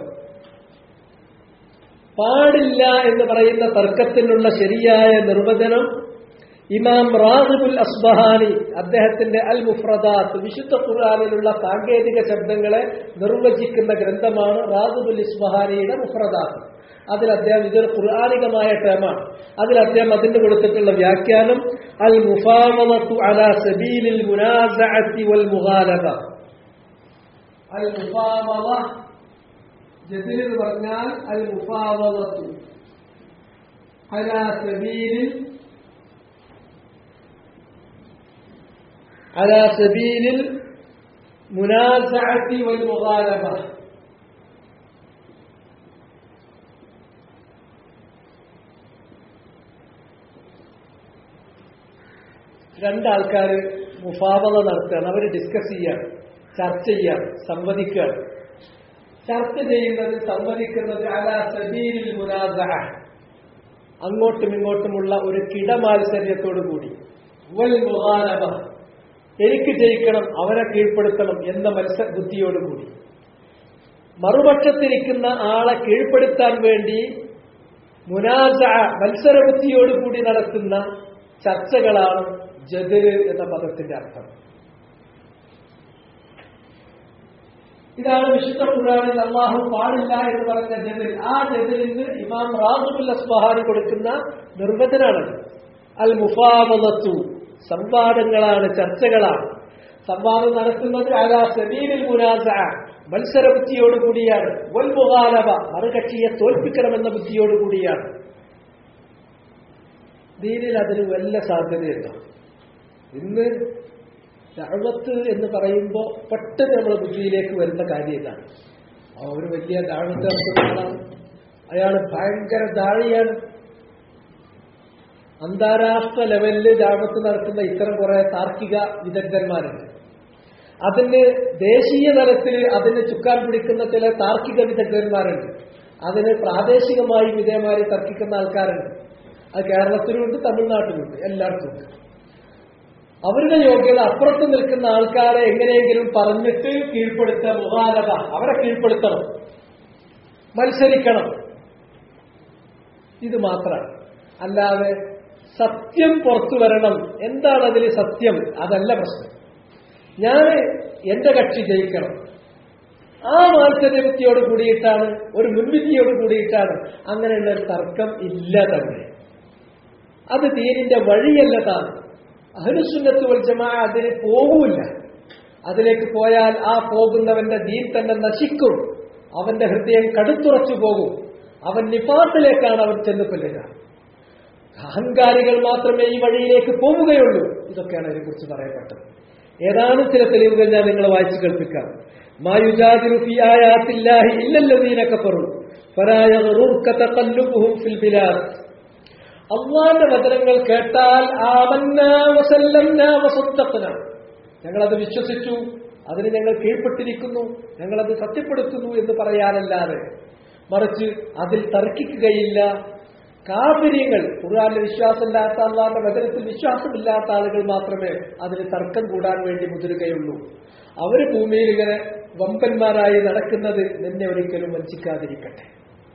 പാടില്ല എന്ന് പറയുന്ന തർക്കത്തിനുള്ള ശരിയായ നിർവചനം ഇമാം റാഹിബുൽ അസ്ബഹാനി അദ്ദേഹത്തിന്റെ അൽ മുഫ്രദാത്ത് വിശുദ്ധ ഖുർആാനിലുള്ള സാങ്കേതിക ശബ്ദങ്ങളെ നിർവചിക്കുന്ന ഗ്രന്ഥമാണ് റാഹിബുൽ ഇസ്ബഹാനിയുടെ മുഫ്രദാത്ത് അതിൽ അദ്ദേഹം ഇതൊരു ഖുർആാനികമായ ടേമാണ് അതിൽ അദ്ദേഹം അതിന് കൊടുത്തിട്ടുള്ള വ്യാഖ്യാനം അൽ മുഫാമത്തു അലാ സബീലിൽ മുനാസഅത്തി വൽ മുഗാലബ അൽ മുഫാമവ ജദിൽ എന്ന് പറഞ്ഞാൽ അൽ മുഫാമത്തു അലാ സബീലിൽ على سبيل المنازعة والمغالبة രണ്ടാൾക്കാർ മുഫാവത നടത്തുകയാണ് അവർ ഡിസ്കസ് ചെയ്യാണ് ചർച്ച ചെയ്യാണ് സംവദിക്കുകയാണ് ചർച്ച ചെയ്യുന്നത് സംവദിക്കുന്നത് അലാ സബീലിൽ മുനാസ അങ്ങോട്ടും ഇങ്ങോട്ടുമുള്ള ഒരു കിടമാത്സര്യത്തോടു കൂടി വൽ മുഹാനബ എനിക്ക് ജയിക്കണം അവനെ കീഴ്പ്പെടുത്തണം എന്ന മത്സര ബുദ്ധിയോടുകൂടി മറുപക്ഷത്തിരിക്കുന്ന ആളെ കീഴ്പ്പെടുത്താൻ വേണ്ടി മുനാസ മത്സരബുദ്ധിയോടുകൂടി നടത്തുന്ന ചർച്ചകളാണ് ജതിര് എന്ന പദത്തിന്റെ അർത്ഥം ഇതാണ് വിശുദ്ധ ഖുർആാനിൽ അള്ളാഹു പാടില്ല എന്ന് പറഞ്ഞ ജതിൽ ആ ജതിലിന് ഇമാം റാസുൽ അസ്ബഹാനി കൊടുക്കുന്ന നിർവചനാണ് അൽ മുഫാവലത്തു സംവാദങ്ങളാണ് ചർച്ചകളാണ് സംവാദം നടത്തുന്നത് അലാ സബീലിൽ മുനാസ മത്സരബുദ്ധിയോടുകൂടിയാണ് വൽ മുഹാലബ മറുകക്ഷിയെ തോൽപ്പിക്കണമെന്ന ബുദ്ധിയോടുകൂടിയാണ് ദീനിൽ അതിന് വല്ല സാധ്യതയുണ്ടോ ഇന്ന് ദാഴ്വത്ത് എന്ന് പറയുമ്പോൾ പെട്ടെന്ന് നമ്മുടെ ബുദ്ധിയിലേക്ക് വരുന്ന കാര്യം ഇതാണ് ആ ഒരു വലിയ ദാഴ്വത്ത് നടത്തുന്ന ആളാണ് അയാൾ ഭയങ്കര ദാഴിയാണ് അന്താരാഷ്ട്ര ലെവലിൽ ദാഴ്വത്ത് നടത്തുന്ന ഇത്തരം കുറെ താർക്കിക വിദഗ്ധന്മാരുണ്ട് അതിന് ദേശീയ തലത്തിൽ അതിന് ചുക്കാൻ പിടിക്കുന്ന ചില താർക്കിക വിദഗ്ധന്മാരുണ്ട് അതിന് പ്രാദേശികമായി ഇതേമാതിരി തർക്കിക്കുന്ന ആൾക്കാരുണ്ട് അത് കേരളത്തിലുണ്ട് തമിഴ്നാട്ടിലുണ്ട് എല്ലായിടത്തും ഉണ്ട് അവരുടെ യോഗ്യത അപ്പുറത്ത് നിൽക്കുന്ന ആൾക്കാരെ എങ്ങനെയെങ്കിലും പറഞ്ഞിട്ട് കീഴ്പ്പെടുത്തുക മുഹാലത അവരെ കീഴ്പ്പെടുത്തണം മത്സരിക്കണം ഇത് മാത്രമാണ് അല്ലാതെ സത്യം പുറത്തു വരണം എന്താണ് അതിൽ സത്യം അതല്ല പ്രശ്നം ഞാൻ എന്റെ കക്ഷി ജയിക്കണം ആ മാത്സര്യബുദ്ധിയോട് കൂടിയിട്ടാണ് ഒരു മുൻവിധിയോട് കൂടിയിട്ടാണ് അങ്ങനെയുള്ള ഒരു തർക്കം ഇല്ല തന്നെ അത് ദീനിന്റെ വഴിയല്ല താൻ അഹനുസുന്നത്ത് വൽ ജമാ അതിന് പോകൂല അതിലേക്ക് പോയാൽ ആ പോകുന്നവന്റെ ദീൻ തന്നെ നശിക്കും അവന്റെ ഹൃദയം കടുത്തുറച്ചു പോകും അവൻ നിഫാത്തിലേക്കാണ് അവൻ ചെന്നുകൊല്ലുക അഹങ്കാരികൾ മാത്രമേ ഈ വഴിയിലേക്ക് പോവുകയുള്ളൂ ഇതൊക്കെയാണ് അതിനെക്കുറിച്ച് പറയപ്പെട്ടത് ഏതാനും ചില തെളിവുകൾ ഞാൻ നിങ്ങളെ വായിച്ചു കേൾപ്പിക്കാം മായുജാദിറു ഫി ആയാത്തില്ലാഹി ഇല്ലല്ലദീന കഫറു ഫരായഗറുക തഖല്ലുബുഹും ഫിൽ ബിലാദ് അള്ളാന്റെ വചനങ്ങൾ കേട്ടാൽ ആമന്നാ വസല്ലംനാ വസദ്ദഖ്നാ ഞങ്ങളത് വിശ്വസിച്ചു അതിന് ഞങ്ങൾ കീഴ്പ്പെട്ടിരിക്കുന്നു ഞങ്ങളത് സത്യപ്പെടുത്തുന്നു എന്ന് പറയാനല്ലാതെ മറിച്ച് അതിൽ തർക്കിക്കുകയില്ല കാപര്യങ്ങൾ ഖുർആാനിൽ വിശ്വാസമില്ലാത്ത അള്ളാന്റെ വചനത്തിൽ വിശ്വാസമില്ലാത്ത ആളുകൾ മാത്രമേ അതിന് തർക്കം കൂടാൻ വേണ്ടി മുതിരുകയുള്ളൂ അവര് ഭൂമിയിൽ ഇങ്ങനെ വമ്പന്മാരായി നടക്കുന്നത് നിന്നെ ഒരിക്കലും വഞ്ചിക്കാതിരിക്കട്ടെ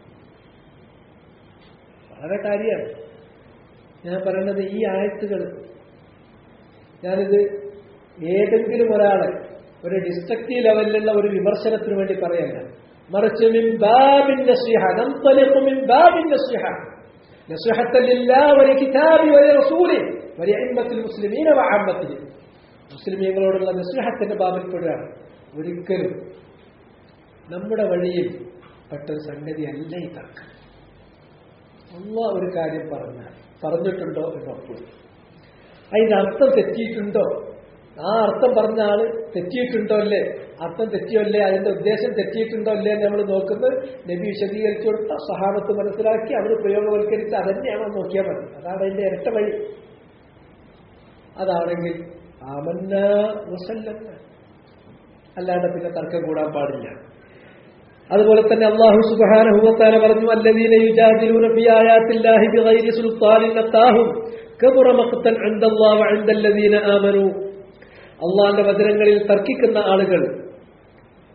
വളരെ കാര്യമാണ് ഞാൻ പറയുന്നത് ഈ ആയത്തുകൾ ഞാനിത് ഏതെങ്കിലും ഒരാളെ ഒരു ഡിസ്ട്രക്റ്റീവ് ലെവലിലുള്ള ഒരു വിമർശനത്തിന് വേണ്ടി പറയല്ല മറിച്ച് മിൻ ബാബിൻ നസ്രിഹ നംതലിഖു മിൻ ബാബിൻ നസ്രിഹ نصيحة لله ولكتابه ولرسوله ولأئمة المسلمين وعامتهم മുസ്ലിമീങ്ങളോടുള്ള നസ്ലിഹത്തിന്റെ ബാബിൽപ്പെടുകയാണ് ഒരിക്കലും നമ്മുടെ വഴിയിൽ പെട്ടൊരു സംഗതി അല്ല ഈ തർക്കം അമ്മ ഒരു കാര്യം പറഞ്ഞാൽ പറഞ്ഞിട്ടുണ്ടോ എന്ന് ഉറപ്പുണ്ട് അതിന്റെ അർത്ഥം തെറ്റിയിട്ടുണ്ടോ ആ അർത്ഥം പറഞ്ഞ ആള് തെറ്റിയിട്ടുണ്ടോ അല്ലേ അർത്ഥം തെറ്റിയോ അല്ലേ അതിന്റെ ഉദ്ദേശം തെറ്റിയിട്ടുണ്ടോ അല്ലേ എന്ന് നമ്മൾ നോക്കുന്നത് നബി വിശദീകരിച്ചു കൊടുത്ത സഹാബത്ത് മനസ്സിലാക്കി അവർ പ്രയോഗവൽക്കരിച്ച് അതന്നെയാണോ നോക്കിയാൽ മതി അതാണ് അതിന്റെ ഇരട്ട വഴി അതാണെങ്കിൽ ആമന്ന മുസല്ലന്ന അല്ലാണ്ട് പിന്നെ തർക്കം കൂടാൻ പാടില്ല അതുപോലെ തന്നെ അള്ളാഹു സുബ്ഹാനഹു പറഞ്ഞു അല്ലദീന യുജാദിലൂന ഫി ആയാത്തില്ലാഹി ബിഗൈരി സുൽത്താനിൻ അത്താഹും കബറ മഖ്തൻ ഇൻദല്ലാഹി വഇൻദല്ലദീന ആമനു അള്ളാഹിന്റെ വചനങ്ങളിൽ തർക്കിക്കുന്ന ആളുകൾ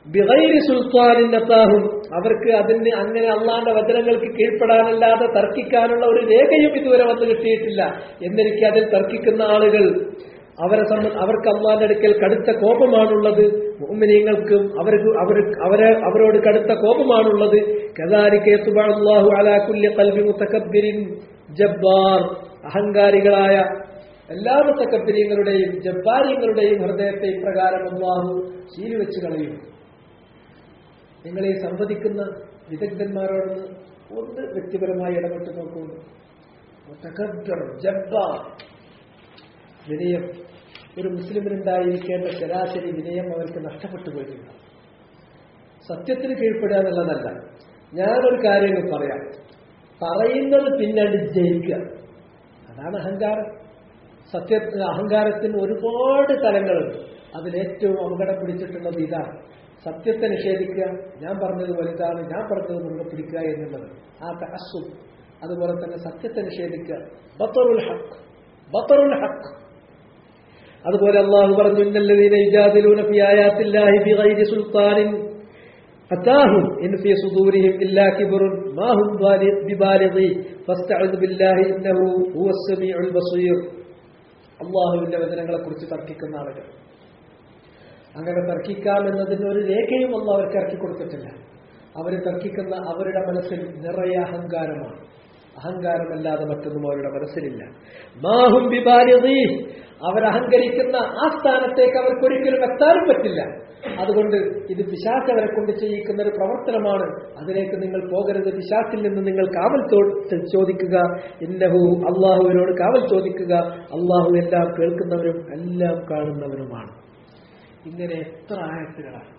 ബിഗൈരി സുൽത്താനിൻ അത്താഹും അവർക്ക് അതിന് അങ്ങനെ അള്ളാന്റെ വചനങ്ങൾക്ക് കീഴ്പ്പെടാനല്ലാതെ തർക്കിക്കാനുള്ള ഒരു രേഖയും ഇതുവരെ വന്നു കിട്ടിയിട്ടില്ല എന്നിരിക്കെ അതിൽ തർക്കിക്കുന്ന ആളുകൾ അവരെ സംബന്ധ അവർക്ക് അള്ളാന്റെ അടുക്കൽ കടുത്ത കോപമാണുള്ളത് മുഅ്മിനീങ്ങൾക്കും അവർക്ക് അവർ അവരെ അവരോട് കടുത്ത കോപമാണുള്ളത് കദാരിക്കേത്തുബാഹു അലാ കുല്ലി ഖൽബി മുതകബ്ബിരിൻ ജബ്ബാർ അഹങ്കാരികളായ എല്ലാ മുത്തക്കബ്ബിരീങ്ങളുടെയും ജബ്ബാരിങ്ങളുടെയും ഹൃദയത്തെ ഇപ്രകാരം അള്ളാഹു ശീലിവെച്ച് കളയും നിങ്ങൾ ഈ സംവദിക്കുന്ന വിദഗ്ധന്മാരോടൊന്ന് ഒന്ന് വ്യക്തിപരമായി ഇടപെട്ട് നോക്കൂ മുതകബ്ബിർ ജബ്ബാർ വിനയം ഒരു മുസ്ലിമിനുണ്ടായിരിക്കേണ്ട ശരാശരി വിനയം അവർക്ക് നഷ്ടപ്പെട്ടു പോയിട്ടുണ്ട് സത്യത്തിന് കീഴ്പ്പെടുക എന്നുള്ളതല്ല ഞാനൊരു കാര്യം പറയാം പറയുന്നത് പിന്നീട് ജയിക്കുക അതാണ് അഹങ്കാരം സത്യ അഹങ്കാരത്തിന് ഒരുപാട് തലങ്ങളുണ്ട് അതിലേറ്റവും അപകടം പിടിച്ചിട്ടുള്ളത് ഇതാണ് സത്യത്തെ നിഷേധിക്കുക ഞാൻ പറഞ്ഞത് വലുതാണ് ഞാൻ പറഞ്ഞത് മുറുകെ പിടിക്കുക എന്നുള്ളത് ആ തഹസ്സും അതുപോലെ തന്നെ സത്യത്തെ നിഷേധിക്കുക ബത്തറുൽ ഹക്ക് ബത്തറുൽ ഹക്ക് അതുപോലെ അള്ളാഹു പറഞ്ഞു ഇന്നല്ലദീന യുജാദിലൂന ഫി ആയാത്തില്ലാഹി ബിഗൈരി സുൽത്താനിൻ അതാഹും ഇൻ ഫീ സുദൂരിഹിം ഇല്ലാ കിബ്റുൻ മാ ഹും ബിബാലിഗി ഫസ്തഅദ് ബില്ലാഹി ഇന്നഹു ഹുവസ് സമീഉൽ ബസീർ അള്ളാഹുവിന്റെ വചനങ്ങളെ കുറിച്ച് തർക്കിക്കുന്ന ആളുകൾ അങ്ങനെ തർക്കിക്കാം എന്നതിന് ഒരു രേഖയും ഒന്നും അവർക്ക് ഇറക്കി കൊടുത്തിട്ടില്ല അവർ തർക്കിക്കുന്ന അവരുടെ മനസ്സിൽ നിറയെ അഹങ്കാരമാണ് അഹങ്കാരമല്ലാതെ മറ്റൊന്നും അവരുടെ മനസ്സിലില്ല മാഹും ബിബാലിഗി അവരഹങ്കരിക്കുന്ന ആ സ്ഥാനത്തേക്ക് അവർക്ക് ഒരിക്കലും എത്താനും പറ്റില്ല അതുകൊണ്ട് ഇത് പിശാച്ച് അവരെ കൊണ്ട് ചെയ്യിക്കുന്ന ഒരു പ്രവർത്തനമാണ് അതിലേക്ക് നിങ്ങൾ പോകരുത് പിശാച്ചിൽ നിന്ന് നിങ്ങൾ കാവൽ ചോദിക്കുക ഇന്നഹു അള്ളാഹുവിനോട് കാവൽ ചോദിക്കുക അള്ളാഹു എല്ലാം കേൾക്കുന്നവരും എല്ലാം കാണുന്നവരുമാണ് ഇങ്ങനെ എത്ര ആയത്തുകളാണ്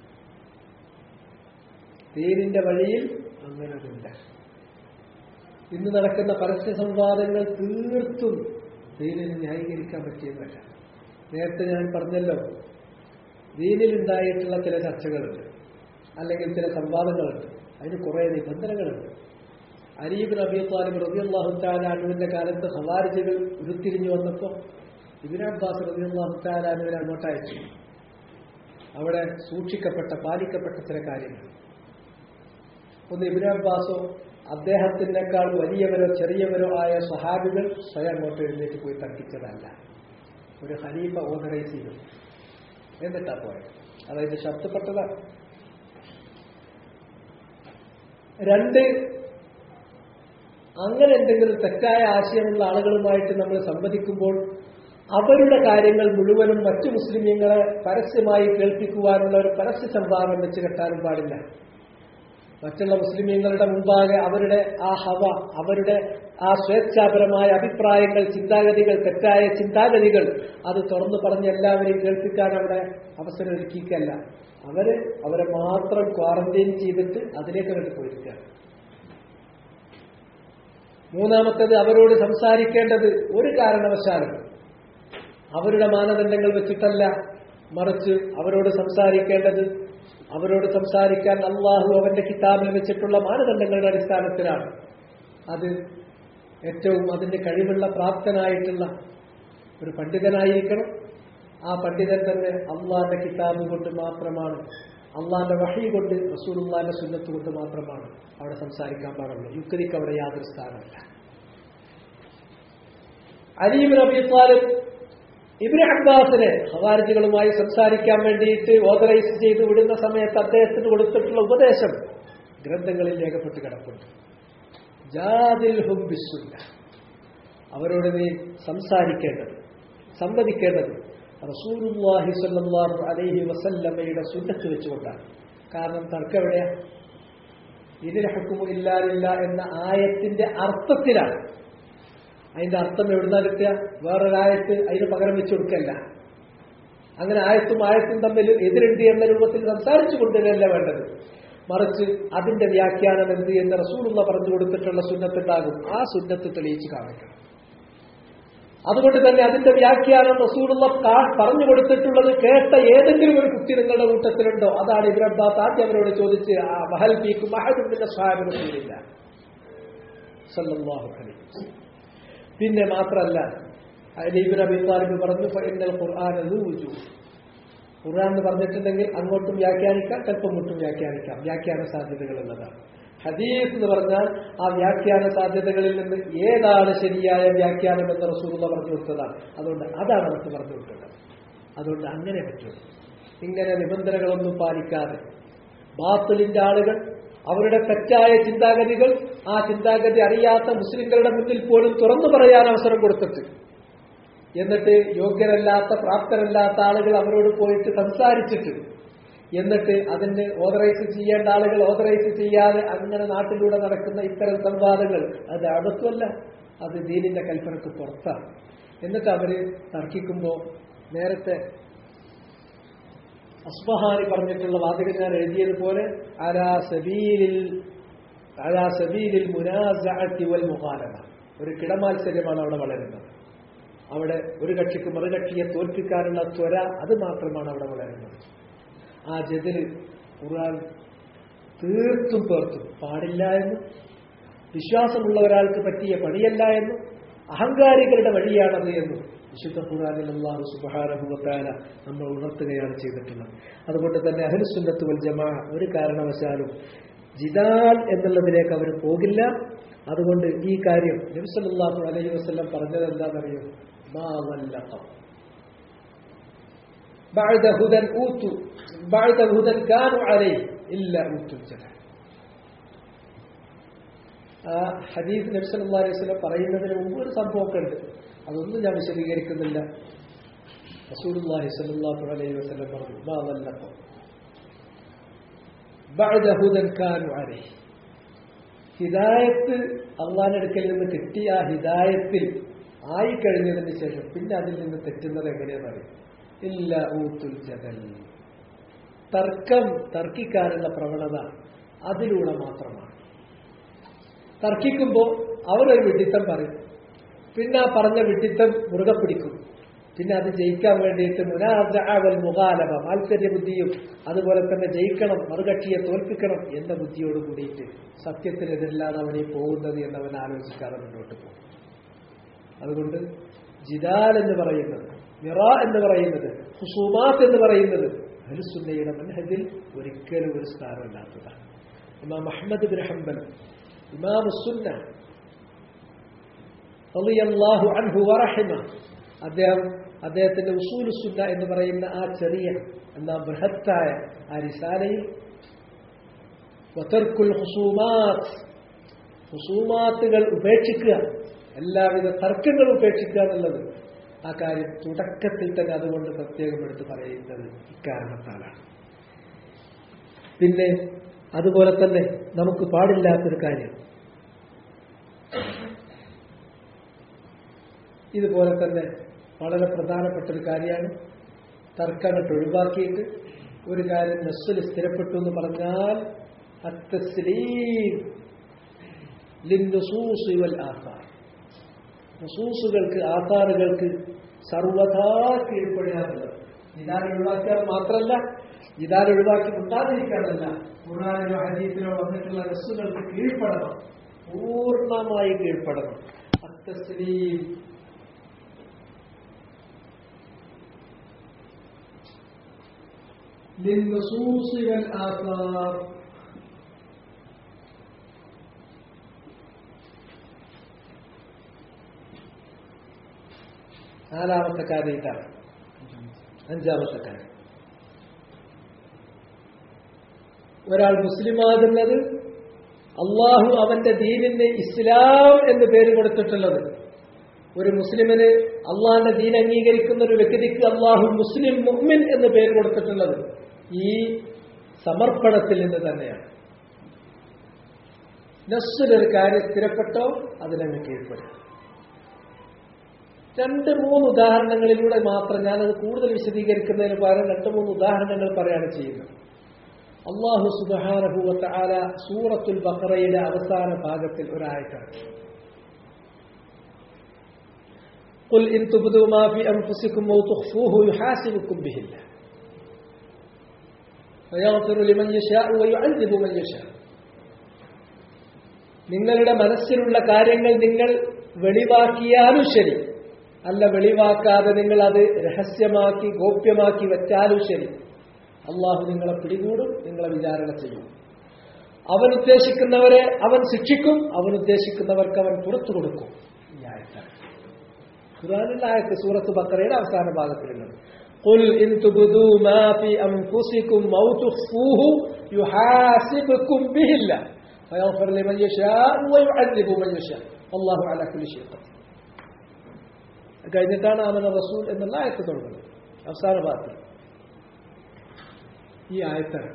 തേനിന്റെ വഴിയിൽ അങ്ങനൊരുണ്ട് ഇന്ന് നടക്കുന്ന പരസ്യ സംവാദങ്ങൾ തീർത്തും ദീനിന് ന്യായീകരിക്കാൻ പറ്റിയതല്ല നേരത്തെ ഞാൻ പറഞ്ഞല്ലോ ദീനിലുണ്ടായിട്ടുള്ള ചില ചർച്ചകളുണ്ട് അല്ലെങ്കിൽ ചില സംവാദങ്ങളുണ്ട് അതിന് കുറേ നിബന്ധനകളുണ്ട് അരീബ് നബി താലിബ് റബി അള്ളാഹു താലാനുവിന്റെ കാലത്ത് ഹവാരിജുകൾ ഉരുത്തിരിഞ്ഞു വന്നപ്പോൾ ഇബിൻ അബ്ബാസ് റബി അള്ളാഹു താലാനുവിനെ അങ്ങോട്ട് അയച്ചു അവിടെ സൂക്ഷിക്കപ്പെട്ട പാലിക്കപ്പെട്ട ചില കാര്യങ്ങൾ ഒന്ന് ഇബിൻ അബ്ബാസോ അദ്ദേഹത്തിനേക്കാൾ വലിയവരോ ചെറിയവരോ ആയ സഹാബികൾ സ്വയം അങ്ങോട്ട് എഴുന്നേറ്റ് പോയി തർക്കിച്ചതല്ല ഒരു ഹനീഫ ഓർഗനൈസ് ചെയ്തു എന്നിട്ടാ പോയത് അതായത് ശബ്ദപ്പെട്ടതാണ് രണ്ട് അങ്ങനെ എന്തെങ്കിലും തെറ്റായ ആശയമുള്ള ആളുകളുമായിട്ട് നമ്മൾ സംവദിക്കുമ്പോൾ അവരുടെ കാര്യങ്ങൾ മുഴുവനും മറ്റു മുസ്ലിമീങ്ങളെ പരസ്യമായി കേൾപ്പിക്കുവാനുള്ള ഒരു പരസ്യ സംവാദം വെച്ച് കെട്ടാനും പാടില്ല മറ്റുള്ള മുസ്ലിമീങ്ങളുടെ മുമ്പാകെ അവരുടെ ആ ഹവ അവരുടെ ആ സ്വേച്ഛാപരമായ അഭിപ്രായങ്ങൾ ചിന്താഗതികൾ തെറ്റായ ചിന്താഗതികൾ അത് തുറന്നു പറഞ്ഞ് എല്ലാവരെയും കേൾപ്പിക്കാൻ അവിടെ അവസരം ഒരുക്കിക്കല്ല അവര് അവരെ മാത്രം ക്വാറന്റൈൻ ചെയ്തിട്ട് അതിലേക്ക് കണ്ടു പോയിരിക്കുകയാണ് മൂന്നാമത്തേത് അവരോട് സംസാരിക്കേണ്ടത് ഒരു കാരണവശാലും അവരുടെ മാനദണ്ഡങ്ങൾ വെച്ചിട്ടല്ല മറിച്ച് അവരോട് സംസാരിക്കേണ്ടത് അവരോട് സംസാരിക്കാൻ അള്ളാഹു അവന്റെ കിതാബിൽ വെച്ചിട്ടുള്ള മാനദണ്ഡങ്ങളുടെ അടിസ്ഥാനത്തിലാണ് അത് ഏറ്റവും അതിന്റെ കഴിവുള്ള പ്രാപ്തനായിട്ടുള്ള ഒരു പണ്ഡിതനായിരിക്കണം ആ പണ്ഡിതൻ തന്നെ അള്ളാന്റെ കിതാബ് കൊണ്ട് മാത്രമാണ് അള്ളാന്റെ വഹി കൊണ്ട് റസൂലുള്ളാന്റെ സുന്നത്ത് കൊണ്ട് മാത്രമാണ് അവിടെ സംസാരിക്കാൻ പാടുള്ളൂ യുക്തിക്ക് അവിടെ യാതൊരു സ്ഥാനമില്ല അലീബ് നബി താലിബ് ഇബ്രി അബ്ബാസിനെ ഹവാരിജികളുമായി സംസാരിക്കാൻ വേണ്ടിയിട്ട് ഓതറൈസ് ചെയ്ത് വിടുന്ന സമയത്ത് അദ്ദേഹത്തിന് കൊടുത്തിട്ടുള്ള ഉപദേശം ഗ്രന്ഥങ്ങളിൽ രേഖപ്പെട്ട് കിടപ്പുണ്ട് ജാതിൽ ഹുബിസുല്ല അവരോട് നീ സംസാരിക്കേണ്ടത് സംവദിക്കേണ്ടത് റസൂലുല്ലാഹി സല്ലല്ലാഹു അലൈഹി വസല്ലമയുടെ സുന്നത്ത് വെച്ചുകൊണ്ടാണ് കാരണം തർക്കം എവിടെയാ ഇതിന് ഹുക്കുമു ഇല്ലാതില്ല എന്ന ആയത്തിന്റെ അർത്ഥത്തിലാണ് അതിന്റെ അർത്ഥം എവിടുന്നാ കിട്ടുക വേറൊരായത്ത് അതിന് പകരം വെച്ച് കൊടുക്കല്ല അങ്ങനെ ആയത്തും ആയത്തും തമ്മിൽ എതിരുണ്ട് എന്ന രൂപത്തിൽ സംസാരിച്ചു കൊണ്ടുവരല്ല വേണ്ടത് മറിച്ച് അതിന്റെ വ്യാഖ്യാനം എന്ത് എന്ന് റസൂലുള്ള പറഞ്ഞു കൊടുത്തിട്ടുള്ള സുന്നത്തുണ്ടാകും ആ സുന്നത്ത് തെളിയിച്ച് കാണിക്കണം അതുകൊണ്ട് തന്നെ അതിന്റെ വ്യാഖ്യാനം റസൂലുള്ള പറഞ്ഞു കൊടുത്തിട്ടുള്ളത് കേട്ട ഏതെങ്കിലും ഒരു കുട്ടി നിങ്ങളുടെ കൂട്ടത്തിലുണ്ടോ അതാണ് ഇബ്ര അബ്ബാസ് ആദ്യം അവരോട് ചോദിച്ച് ആ മഹൽ പീക്കും മഹദുബിന്റെ സഹായം റസൂലില്ല സല്ലല്ലാഹു അലൈഹി വസല്ലം പിന്നെ മാത്രമല്ല ഇബിൻ അബി താലിബ് പറഞ്ഞു ഇന്നൽ ഖുർആൻ ഖുർആൻ എന്ന് പറഞ്ഞിട്ടുണ്ടെങ്കിൽ അങ്ങോട്ടും വ്യാഖ്യാനിക്കാം ചിലപ്പോൾ ഇങ്ങോട്ടും വ്യാഖ്യാനിക്കാം വ്യാഖ്യാന സാധ്യതകൾ എന്നതാണ് ഹദീസ് എന്ന് പറഞ്ഞാൽ ആ വ്യാഖ്യാന സാധ്യതകളിൽ നിന്ന് ഏതാണ് ശരിയായ വ്യാഖ്യാനം എന്ന് റസൂല പറഞ്ഞു കൊടുത്തതാണ് അതുകൊണ്ട് അതാണ് നമുക്ക് പറഞ്ഞു കൊടുക്കേണ്ടത് അതുകൊണ്ട് അങ്ങനെ പറ്റുള്ളൂ ഇങ്ങനെ നിബന്ധനകളൊന്നും പാലിക്കാതെ ബാത്തിലിന്റെ ആളുകൾ അവരുടെ തെറ്റായ ചിന്താഗതികൾ ആ ചിന്താഗതി അറിയാത്ത മുസ്ലിങ്ങളുടെ മുന്നിൽ പോലും തുറന്നു പറയാൻ അവസരം കൊടുത്തിട്ട് എന്നിട്ട് യോഗ്യരല്ലാത്ത പ്രാപ്തരല്ലാത്ത ആളുകൾ അവരോട് പോയിട്ട് സംസാരിച്ചിട്ട് എന്നിട്ട് അതിന് ഓതറൈസ് ചെയ്യേണ്ട ആളുകൾ ഓതറൈസ് ചെയ്യാതെ അങ്ങനെ നാട്ടിലൂടെ നടക്കുന്ന ഇത്തരം സംവാദങ്ങൾ അത് അടുത്തല്ല അത് ദീനിന്റെ കൽപ്പനക്ക് പുറത്താണ് എന്നിട്ട് അവര് തർക്കിക്കുമ്പോൾ നേരത്തെ അസ്ബഹാനി പറഞ്ഞിട്ടുള്ള വാചകം ഞാൻ എഴുതിയതുപോലെ അലാ സബീലിൽ അലാ സബീലിൽ മുനാസഅത്തി വൽ മുഖാലമ ഒരു കിടമാത്സര്യമാണ് അവിടെ വളരുന്നത് അവിടെ ഒരു കക്ഷിക്ക് മറുകക്ഷിയെ തോൽപ്പിക്കാനുള്ള ത്വര അത് മാത്രമാണ് അവിടെ വളരുന്നത് ആ ജതില് ഖുർആൻ തീർത്തും പേർത്തും പാടില്ല എന്നും വിശ്വാസമുള്ള ഒരാൾക്ക് പറ്റിയ പണിയല്ല എന്നും അഹങ്കാരികളുടെ വഴിയാണത് എന്നും വിശുദ്ധ ഖുർആനിൽ അള്ളാഹു സുബഹാനുഭവത്താല നമ്മൾ ഉണർത്തുകയാണ് ചെയ്തിട്ടുള്ളത് അതുകൊണ്ട് തന്നെ അഹലുസുന്നത്ത് വൽ ജമാ ഒരു കാരണവശാലും ജിദാൽ എന്നുള്ളതിലേക്ക് അവർ പോകില്ല അതുകൊണ്ട് ഈ കാര്യം നബിസല്ലാഹു അലൈഹി വസ്ലം പറഞ്ഞത് എന്താണെന്നറിയോ മാ വല്ലഖം بعد هدى أوتوا بعد هدى كانوا عليه إلا أوتوا الجنة ആ ഹദീസ് നബി സല്ലല്ലാഹു അലൈഹി വസല്ലം പറയുന്നതിന് മുമ്പ് ഒരു സംഭവമൊക്കെ ഉണ്ട് അതൊന്നും ഞാൻ വിശദീകരിക്കുന്നില്ല റസൂലുള്ളാഹി സ്വല്ലല്ലാഹു അലൈഹി വസല്ലം പറഞ്ഞു മാ വല്ലഖം بعد هدى كانوا عليه ഹിദായത്ത് അള്ളാഹിന്റെ അടുക്കൽ നിന്ന് കിട്ടിയ ആ ഹിദായത്തിൽ ആയി കഴിഞ്ഞതിന് ശേഷം പിന്നെ അതിൽ നിന്ന് തെറ്റുന്നത് എങ്ങനെയാണെന്നറിയും ഇല്ല ഊത്തുൽ ജതൽ തർക്കം തർക്കിക്കാനുള്ള പ്രവണത അതിലൂടെ മാത്രമാണ് തർക്കിക്കുമ്പോൾ അവരൊരു വിഡിത്തം പറയും പിന്നെ ആ പറഞ്ഞ വിഡിത്തം മുറുകെ പിടിക്കും പിന്നെ അത് ജയിക്കാൻ വേണ്ടിയിട്ട് മുനാജാവൽ മുഖാലഭ മാത്സര്യ ബുദ്ധിയും അതുപോലെ തന്നെ ജയിക്കണം മറുകക്ഷിയെ തോൽപ്പിക്കണം എന്ന ബുദ്ധിയോട് കൂടിയിട്ട് സത്യത്തിനെതിരിലാണ് അവനെ പോകുന്നത് എന്നവൻ ആലോചിക്കാതെ മുന്നോട്ട് പോകും അതുകൊണ്ട് ജിദാൽ എന്ന് പറയുന്നത് മിറ എന്ന് പറയുന്നത് ഹുസൂമാത്ത് എന്ന് പറയുന്നത് ഹലുസുന്നയുടെ മനഹദിൽ ഒരിക്കലും ഒരു സ്ഥാനമില്ലാത്തതാണ് ഇമാം അഹമ്മദ് ബിൻ ഹംബൽ ഇമാം സുന്ന റളിയല്ലാഹു അൻഹു വറഹിമ അദ്ദേഹം അദ്ദേഹത്തിന്റെ ഉസൂൽ സുന്ന എന്ന് പറയുന്ന ആ ചെറിയ എന്നാ ബൃഹത്തായ ആ റിസാലയിൽ വതർക്കുൽ ഹുസൂമാത്ത് ഹുസൂമാത്തുകൾ ഉപേക്ഷിക്കുക എല്ലാവിധ തർക്കങ്ങൾ ഉപേക്ഷിക്കുക എന്നുള്ളത് ആ കാര്യം തുടക്കത്തിൽ തന്നെ അതുകൊണ്ട് പ്രത്യേകം എടുത്ത് പറയുന്നത് ഇക്കാരണത്താലാണ് പിന്നെ അതുപോലെ തന്നെ നമുക്ക് പാടില്ലാത്തൊരു കാര്യം ഇതുപോലെ തന്നെ വളരെ പ്രധാനപ്പെട്ട ഒരു കാര്യമാണ് തർക്കങ്ങൾ ഒഴിവാക്കിയിട്ട് ഒരു കാര്യം നസ്സുൽ സ്ഥിരപ്പെട്ടു എന്ന് പറഞ്ഞാൽ അത്തസ്ലീം ലിന്നുസൂസ് വൽ ആസാർ നസൂസുകൾക്ക് ആധാറുകൾക്ക് സർവഥാ കീഴ്പ്പെടുകയാണുള്ളത് ഇതാൻ ഒഴിവാക്കിയാൽ മാത്രമല്ല ഇതാൻ ഒഴിവാക്കി ഉണ്ടാതിരിക്കാനല്ല ഖുർആാനിലോ ഹദീസിലോ വന്നിട്ടുള്ള നസുകൾക്ക് കീഴ്പ്പെടണം പൂർണ്ണമായി കീഴ്പ്പെടണം അത്തസ്ലീം للنصوص والآثار നാലാമത്തെ കാര്യം ഇതാണ് അഞ്ചാമത്തെ കാര്യം ഒരാൾ മുസ്ലിമാകുന്നത് അള്ളാഹു അവന്റെ ദീനിന് ഇസ്ലാം എന്ന് പേര് കൊടുത്തിട്ടുള്ളത് ഒരു മുസ്ലിമിന് അള്ളാഹിന്റെ ദീൻ അംഗീകരിക്കുന്ന ഒരു വ്യക്തിക്ക് അള്ളാഹു മുസ്ലിം മുഹ്മിൻ എന്ന് പേര് കൊടുത്തിട്ടുള്ളത് ഈ സമർപ്പണത്തിൽ നിന്ന് തന്നെയാണ് നസ്സൊരു കാര്യം സ്ഥിരപ്പെട്ടോ അതിനങ്ങ് കീഴ്പ്പെടും രണ്ട് മൂന്ന് ഉദാഹരണങ്ങളിലൂടെ മാത്രം ഞാനത് കൂടുതൽ വിശദീകരിക്കുന്നതിന് പകരം രണ്ട് മൂന്ന് ഉദാഹരണങ്ങൾ പറയാണ് ചെയ്യുന്നത് അള്ളാഹു സുബാനഭൂവത്ത ആല സൂറത്തുൽ ബഹ്റയുടെ അവസാന ഭാഗത്തിൽ ഒരായത്താണ് قل إن تبدوا ما في أنفسكم أو تخفوه يحاسبكم به الله فيغفر لمن يشاء ويعذب من يشاء നിങ്ങളുടെ മനസ്സിലുള്ള കാര്യങ്ങൾ നിങ്ങൾ വെളിവാക്കിയാലും ശരി അല്ല വെളിവാക്കാതെ നിങ്ങൾ അത് രഹസ്യമാക്കി ഗോപ്യമാക്കി വെച്ചാലും ശരി അള്ളാഹു നിങ്ങളെ പിടികൂടും നിങ്ങളെ വിചാരണ ചെയ്യും അവൻ ഉദ്ദേശിക്കുന്നവരെ അവൻ ശിക്ഷിക്കും അവൻ ഉദ്ദേശിക്കുന്നവർക്ക് അവൻ പുറത്തു കൊടുക്കും ഈ ആയത്താണ് ഖുറാനിലെ ആയത്ത് സൂറത്ത് ബക്കറയുടെ അവസാന ഭാഗത്തിലുള്ളത് قل إن تبدوا ما في أنفسكم أو تخفوه يحاسبكم به الله فيغفر لمن يشاء ويعذب من يشاء والله على كل شيء قدير കഴിഞ്ഞിട്ടാണ് ആമന റസൂൽ എന്നുള്ള ആയത്ത് തുടങ്ങുന്നത് അവസാന ഭാഗത്തിൽ ഈ ആയത്താണ്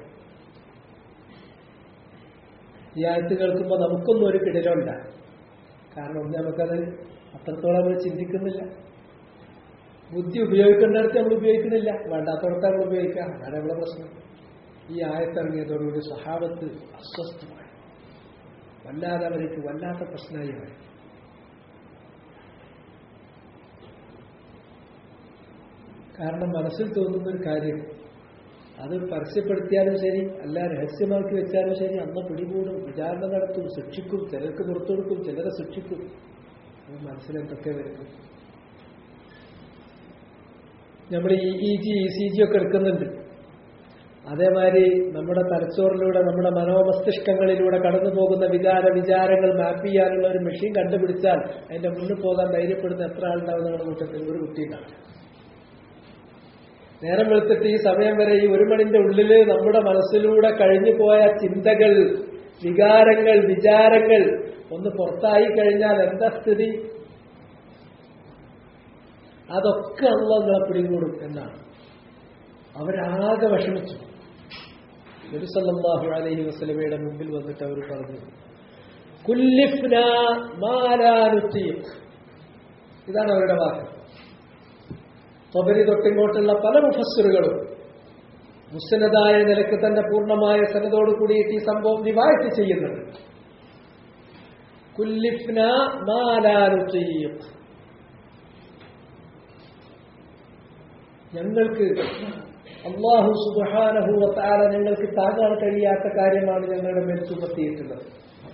ഈ ആയത്ത് കേൾക്കുമ്പോൾ നമുക്കൊന്നും ഒരു കിടിലമില്ല കാരണം ഒന്ന് നമുക്കത് അത്രത്തോളം നമ്മൾ ചിന്തിക്കുന്നില്ല ബുദ്ധി ഉപയോഗിക്കേണ്ടടുത്ത് നമ്മൾ ഉപയോഗിക്കുന്നില്ല വേണ്ടാത്തടത്ത് നമ്മൾ ഉപയോഗിക്കുക അതാണ് നമ്മളെ പ്രശ്നം ഈ ആയത്തിറങ്ങിയതോടുകൂടി സഹാബത്ത് അസ്വസ്ഥമായി വല്ലാതെ അവർക്ക് വല്ലാത്ത പ്രശ്നമായി മാറി കാരണം മനസ്സിൽ തോന്നുന്ന ഒരു കാര്യം അത് പരസ്യപ്പെടുത്തിയാലും ശരി അല്ല രഹസ്യമാക്കി വെച്ചാലും ശരി അന്ന് പിടികൂടും വിചാരണ നടത്തും ശിക്ഷിക്കും ചിലർക്ക് പുറത്തു കൊടുക്കും ചിലരെ ശിക്ഷിക്കും അത് മനസ്സിലെന്തൊക്കെ വരുന്നു നമ്മൾ ഈ E G E C G ഒക്കെ എടുക്കുന്നുണ്ട് അതേമാതിരി നമ്മുടെ തലച്ചോറിലൂടെ നമ്മുടെ മനോമസ്തിഷ്കങ്ങളിലൂടെ കടന്നു പോകുന്ന വികാര വിചാരങ്ങൾ മാപ്പ് ചെയ്യാനുള്ള ഒരു മെഷീൻ കണ്ടുപിടിച്ചാൽ അതിന്റെ മുന്നിൽ പോകാൻ ധൈര്യപ്പെടുന്ന എത്ര ആളുണ്ടാവും നിങ്ങളുടെ കൂട്ടത്തിൽ ഒരു കുട്ടിയുണ്ടാവും നേരം വെളുത്തിട്ട് ഈ സമയം വരെ ഈ ഒരു മണിന്റെ ഉള്ളില് നമ്മുടെ മനസ്സിലൂടെ കഴിഞ്ഞു പോയ ചിന്തകൾ വികാരങ്ങൾ വിചാരങ്ങൾ ഒന്ന് പുറത്തായി കഴിഞ്ഞാൽ എന്താ സ്ഥിതി അതൊക്കെ അള്ള നിങ്ങളെ പിടികൂടും എന്നാണ് അവരാകെ വിഷമിച്ചു നബിസല്ലാഹു അലൈഹി വസ്ലമയുടെ മുമ്പിൽ വന്നിട്ട് അവർ പറഞ്ഞു കുല്ലിഫ്ന മാലാനുത്തീഖ് ഇതാണ് അവരുടെ വാക്ക് തൊബരി തൊട്ടിങ്ങോട്ടുള്ള പല മുഫസ്സറുകളും മുസ്ലിനതായ നിലക്ക് തന്നെ പൂർണ്ണമായ സനതോട് കൂടിയിട്ട് ഈ സംഭവം റിവായത്ത് ചെയ്യുന്നുണ്ട് കുല്ലിഫ്ന മാലാനുത്തീഖ് ഞങ്ങൾക്ക് അള്ളാഹു സുബാനഹുവത്താല ഞങ്ങൾക്ക് താങ്ങാൻ കഴിയാത്ത കാര്യമാണ് ഞങ്ങളുടെ മേൽ ചുമത്തിയിട്ടുള്ളത്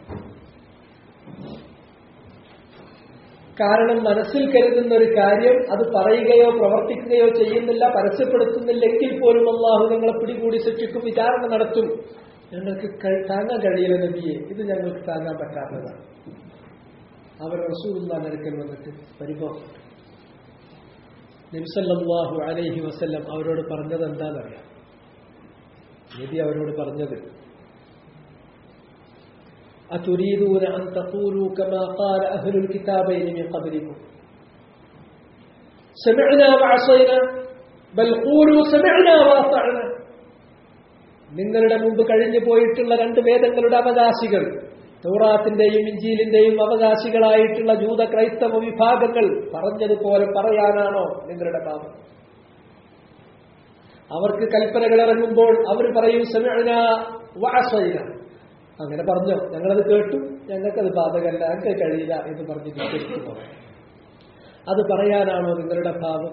കാരണം മനസ്സിൽ കരുതുന്ന ഒരു കാര്യം അത് പറയുകയോ പ്രവർത്തിക്കുകയോ ചെയ്യുന്നില്ല പരസ്യപ്പെടുത്തുന്നില്ലെങ്കിൽ പോലും അള്ളാഹു ഞങ്ങളെ പിടികൂടി ശിക്ഷിക്കും വിചാരണ നടത്തും ഞങ്ങൾക്ക് താങ്ങാൻ കഴിയില്ല നബിയെ ഇത് ഞങ്ങൾക്ക് താങ്ങാൻ പറ്റാത്തതാണ് അവർ റസൂലുള്ള നിരക്കൽ വന്നിട്ട് പരിഭവപ്പെട്ടു നബിസല്ലാഹു അലൈഹി വസല്ലം അവരോട് പറഞ്ഞത് എന്താണെന്നറിയാം നബി അവരോട് പറഞ്ഞത് أتريدون أن تقولوا كما قال أهل الكتابين من قبلكم سمعنا وعصينا بل قولوا سمعنا وأطعنا നിങ്ങളുടെ മുമ്പ് കഴിഞ്ഞു പോയിട്ടുള്ള രണ്ട് വേദങ്ങളുടെ അവകാശികൾ തൗറാത്തിന്റെയും ഇഞ്ചീലിന്റെയും അവകാശികളായിട്ടുള്ള ജൂത ക്രൈസ്തവ വിഭാഗങ്ങൾ പറഞ്ഞതുപോലെ പറയാനാണോ നിങ്ങളുടെ പാപം അവർക്ക് കൽപ്പനകൾ ഇറങ്ങുമ്പോൾ അവർ പറയും സമയന വാസൈന അങ്ങനെ പറഞ്ഞോ ഞങ്ങളത് കേട്ടു ഞങ്ങൾക്കത് ബാധകല്ല ഞങ്ങൾക്ക് കഴിയില്ല എന്ന് പറഞ്ഞ് വിശ്വസിച്ചു പോകാം അത് പറയാനാണോ നിങ്ങളുടെ ഭാവം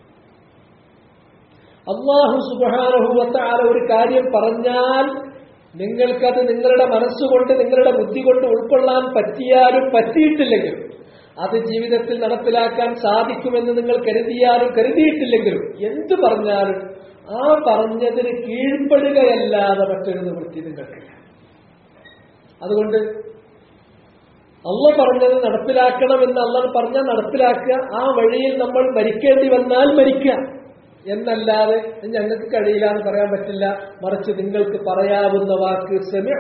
അള്ളാഹു സുബാനഹുവത്താല ഒരു കാര്യം പറഞ്ഞാൽ നിങ്ങൾക്കത് നിങ്ങളുടെ മനസ്സുകൊണ്ട് നിങ്ങളുടെ ബുദ്ധി കൊണ്ട് ഉൾക്കൊള്ളാൻ പറ്റിയാലും പറ്റിയിട്ടില്ലെങ്കിലും അത് ജീവിതത്തിൽ നടപ്പിലാക്കാൻ സാധിക്കുമെന്ന് നിങ്ങൾ കരുതിയാലും കരുതിയിട്ടില്ലെങ്കിലും എന്ത് പറഞ്ഞാലും ആ പറഞ്ഞതിന് കീഴ്പ്പെടുകയല്ലാതെ മറ്റൊരു നിവൃത്തി നിങ്ങൾക്കില്ല അതുകൊണ്ട് അള്ള പറഞ്ഞത് നടപ്പിലാക്കണമെന്ന് അള്ള പറഞ്ഞാൽ നടപ്പിലാക്കുക ആ വഴിയിൽ നമ്മൾ മരിക്കേണ്ടി വന്നാൽ മരിക്കുക എന്നല്ലാതെ ഞങ്ങൾക്ക് കഴിയില്ല എന്ന് പറയാൻ പറ്റില്ല മറിച്ച് നിങ്ങൾക്ക് പറയാവുന്ന വാക്ക്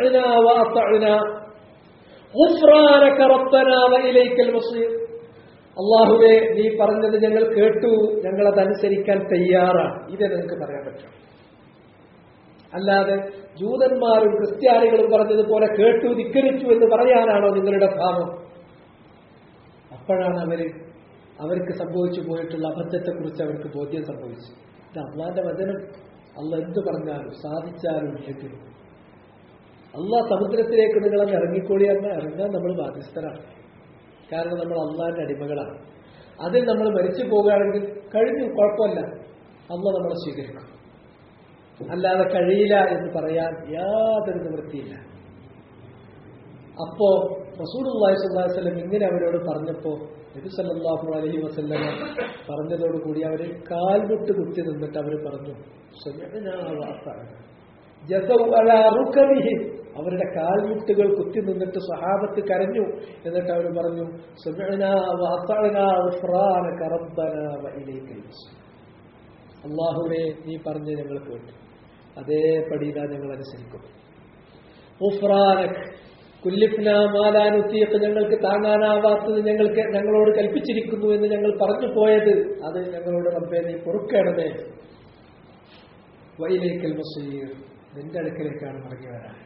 അള്ളാഹുവെ നീ പറഞ്ഞത് ഞങ്ങൾ കേട്ടു ഞങ്ങളതനുസരിക്കാൻ തയ്യാറാണ് ഇതേ നിങ്ങൾക്ക് പറയാൻ പറ്റും അല്ലാതെ ജൂതന്മാരും ക്രിസ്ത്യാനികളും പറഞ്ഞതുപോലെ കേട്ടു ധിക്കരിച്ചു എന്ന് പറയാനാണോ നിങ്ങളുടെ ഭാവം അപ്പോഴാണ് അവര് അവർക്ക് സംഭവിച്ചു പോയിട്ടുള്ള അബദ്ധത്തെക്കുറിച്ച് അവർക്ക് ബോധ്യം സംഭവിച്ചു ഇത് അള്ളാന്റെ വചനം അള്ള എന്ത് പറഞ്ഞാലും സാധിച്ചാലും ഇല്ലെങ്കിലും അള്ളാഹ് സമുദ്രത്തിലേക്ക് നിങ്ങളങ്ങ് ഇറങ്ങിക്കോളി എന്ന് ഇറങ്ങാൻ നമ്മൾ ബാധ്യസ്ഥരാണ് കാരണം നമ്മൾ അള്ളാന്റെ അടിമകളാണ് അതിൽ നമ്മൾ മരിച്ചു പോകുകയാണെങ്കിൽ കഴിഞ്ഞു കുഴപ്പമില്ല അള്ള നമ്മളെ സ്വീകരിക്കും അല്ലാതെ കഴിയില്ല എന്ന് പറയാൻ യാതൊരു നിവൃത്തിയില്ല അപ്പോ റസൂൽ അള്ളാഹി സ്വല്ലം ഇങ്ങനെ അവരോട് പറഞ്ഞപ്പോ നബി സല്ലല്ലാഹു അലൈഹി വസല്ലമ പറഞ്ഞതോടുകൂടി അവര് കാൽമുട്ട് കുത്തി നിന്നിട്ട് അവർ പറഞ്ഞു "സമിഅ്നാ വഅതഅ്നാ." ജസൗ അലാ റുകബിഹിം. അവരുടെ കാൽമുട്ടുകൾ കുത്തി നിന്നിട്ട് സഹാബത്ത് കരഞ്ഞു എന്നിട്ട് അവർ പറഞ്ഞു "സമിഅ്നാ വഅതഅ്നാ ഗുഫ്റാനക റബ്ബനാ വഇലൈക്കൽ മസീർ." അള്ളാഹുവെ നീ പറഞ്ഞ് ഞങ്ങൾ കേട്ടു അതേപടി ഇതാ ഞങ്ങൾ അനുസരിക്കും ഗുഫ്റാനക് കുല്ലിഫ്ന മാലാനുത്തീഖ് ഞങ്ങൾക്ക് താങ്ങാനാവാത്തത് ഞങ്ങൾക്ക് ഞങ്ങളോട് കൽപ്പിച്ചിരിക്കുന്നു എന്ന് ഞങ്ങൾ പറഞ്ഞു പോയത് അത് ഞങ്ങളോട് റബ്ബെ നീ പൊറുക്കണമേ വൈലേക്കൽ മസീർ നിന്റെ അടുക്കലേക്കാണ് മടങ്ങി വരാൻ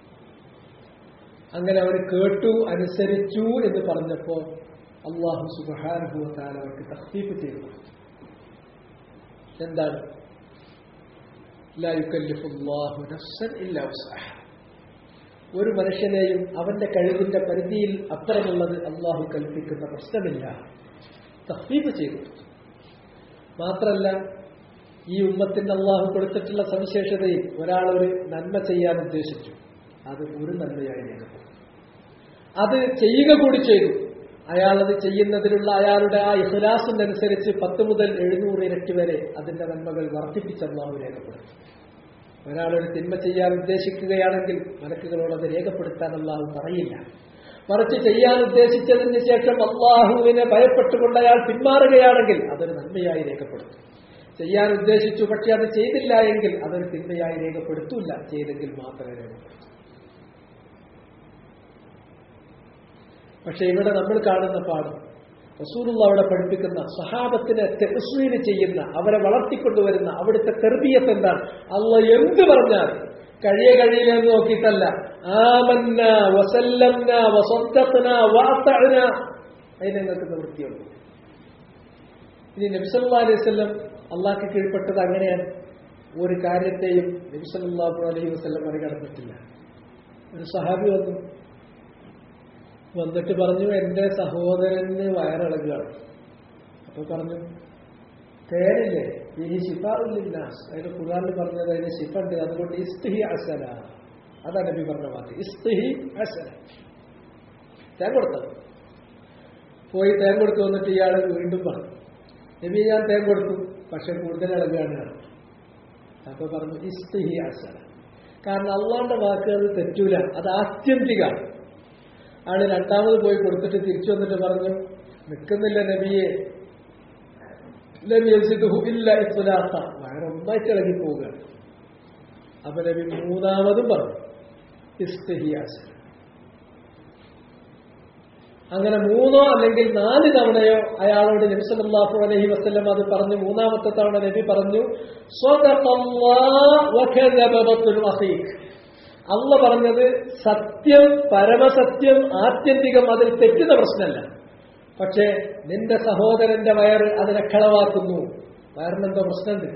അങ്ങനെ അവർ കേട്ടു അനുസരിച്ചു എന്ന് പറഞ്ഞപ്പോ അള്ളാഹു സുബാനുഭവത്താൽ അവർക്ക് തഹ്തീഫ് ചെയ്തു കൊടുത്തു. എന്താണ് ലാ യുക്കല്ലിഫുല്ലാഹു നഫ്സൻ ഇല്ലാ വസ്അഹ ഒരു മനുഷ്യനെയും അവന്റെ കഴിവിന്റെ പരിധിയിൽ അപ്പുറമുള്ളത് അള്ളാഹു കൽപ്പിക്കുന്ന പ്രശ്നമില്ല തഹ്ഫീഫ് ചെയ്തു മാത്രല്ല ഈ ഉമ്മത്തിന് അള്ളാഹു കൊടുത്തിട്ടുള്ള സവിശേഷതയിൽ ഒരാൾ ഒരു നന്മ ചെയ്യാൻ ഉദ്ദേശിച്ചു അത് ഒരു നന്മയായി രേഖപ്പെടും അത് ചെയ്യുക കൂടി ചെയ്തു അയാൾ അത് ചെയ്യുന്നതിലുള്ള അയാളുടെ ആ ഇഹ്ലാസിനനുസരിച്ച് പത്ത് മുതൽ എഴുന്നൂറ് ഇരട്ടി വരെ അതിന്റെ നന്മകൾ വർദ്ധിപ്പിച്ച് അള്ളാഹു രേഖപ്പെടുത്തും ഒരാളൊരു തിന്മ ചെയ്യാൻ ഉദ്ദേശിക്കുകയാണെങ്കിൽ മലക്കുകളോട് അത് രേഖപ്പെടുത്താൻ അള്ളാഹു പറയില്ല മറിച്ച് ചെയ്യാൻ ഉദ്ദേശിച്ചതിന് ശേഷം അള്ളാഹുവിനെ ഭയപ്പെട്ടുകൊണ്ട് അയാൾ പിന്മാറുകയാണെങ്കിൽ അതൊരു നന്മയായി രേഖപ്പെടുത്തും ചെയ്യാൻ ഉദ്ദേശിച്ചു പക്ഷെ അത് ചെയ്തില്ല എങ്കിൽ അതൊരു തിന്മയായി രേഖപ്പെടുത്തൂല ചെയ്തെങ്കിൽ മാത്രമേ രേഖപ്പെടുത്തൂ പക്ഷെ ഇവിടെ നമ്മൾ കാണുന്ന പാഠം റസൂലുള്ള അവിടെ പഠിപ്പിക്കുന്ന സഹാബത്തിനെ തെസ്വീന് ചെയ്യുന്ന അവരെ വളർത്തിക്കൊണ്ടുവരുന്ന അവിടുത്തെ തെർബിയത്ത് എന്താണ് അള്ള എന്ത് പറഞ്ഞാൽ കഴിയ കഴിയില്ലെന്ന് നോക്കിയിട്ടല്ല ആമന്ന വസല്ലംന വസദ്ദഖ്ന വാത്തഅന അതിന് നിങ്ങൾക്ക് നിവൃത്തിയുള്ളൂ ഇനി നബിസല്ലാ അലൈഹി വസല്ലം അള്ളാഹ്ക്ക് കീഴ്പ്പെട്ടത് അങ്ങനെയാണ് ഒരു കാര്യത്തെയും നബിസല്ലാഹു അലൈഹി വസല്ലം മറികടന്നിട്ടില്ല ഒരു സഹാബി വന്നു വന്നിട്ട് പറഞ്ഞു എന്റെ സഹോദരന് വയറിളകുകയാണ് അപ്പൊ പറഞ്ഞു തേനില്ലേ ഈ ഷിഫാറുല്ലാസ് അതിന്റെ ഖുർആാനിൽ പറഞ്ഞത് അതിന് ഷിഫ ഉണ്ട് അതുകൊണ്ട് ഇസ്തിഹി അസല അതാ നബി പറഞ്ഞ വാക്ക് ഇസ്തിഹി അസല തേൻ കൊടുത്തത് പോയി തേൻ കൊടുത്തു വന്നിട്ട് ഇയാൾ വീണ്ടും പറഞ്ഞു നബി ഞാൻ തേൻ കൊടുത്തു പക്ഷെ കൂടുതൽ ഇളകുകയാണ് അപ്പൊ പറഞ്ഞു ഇസ്തിഹി അസല കാരണം അള്ളാന്റെ വാക്കുകൾ തെറ്റൂല അത് ആത്യന്തികമാണ് ആള് രണ്ടാമത് പോയി കൊടുത്തിട്ട് തിരിച്ചു വന്നിട്ട് പറഞ്ഞു നിൽക്കുന്നില്ല നബിയെ നബി ഇല്ല ഇസ്ലാത്ത വയറൊന്നായിട്ട് ഇളകി പോവുകയാണ് അപ്പൊ നബി മൂന്നാമതും പറഞ്ഞു ഇസ്തഹിയാസ് അങ്ങനെ മൂന്നോ അല്ലെങ്കിൽ നാല് തവണയോ അയാളോട് നബി സല്ലല്ലാഹു അലൈഹി വസല്ലം അത് പറഞ്ഞു മൂന്നാമത്തെ തവണ നബി പറഞ്ഞു സ്വതല്ലാഹ് വകദബ ബത്തുൽ അഖീഖ് അള്ള പറഞ്ഞത് സത്യം പരമസത്യം ആത്യന്തികം അതിൽ തെറ്റുന്ന പ്രശ്നമല്ല പക്ഷേ നിന്റെ സഹോദരന്റെ വയറ് അതിനെ കളവാക്കുന്നു വയറിനെന്തോ പ്രശ്നമുണ്ട്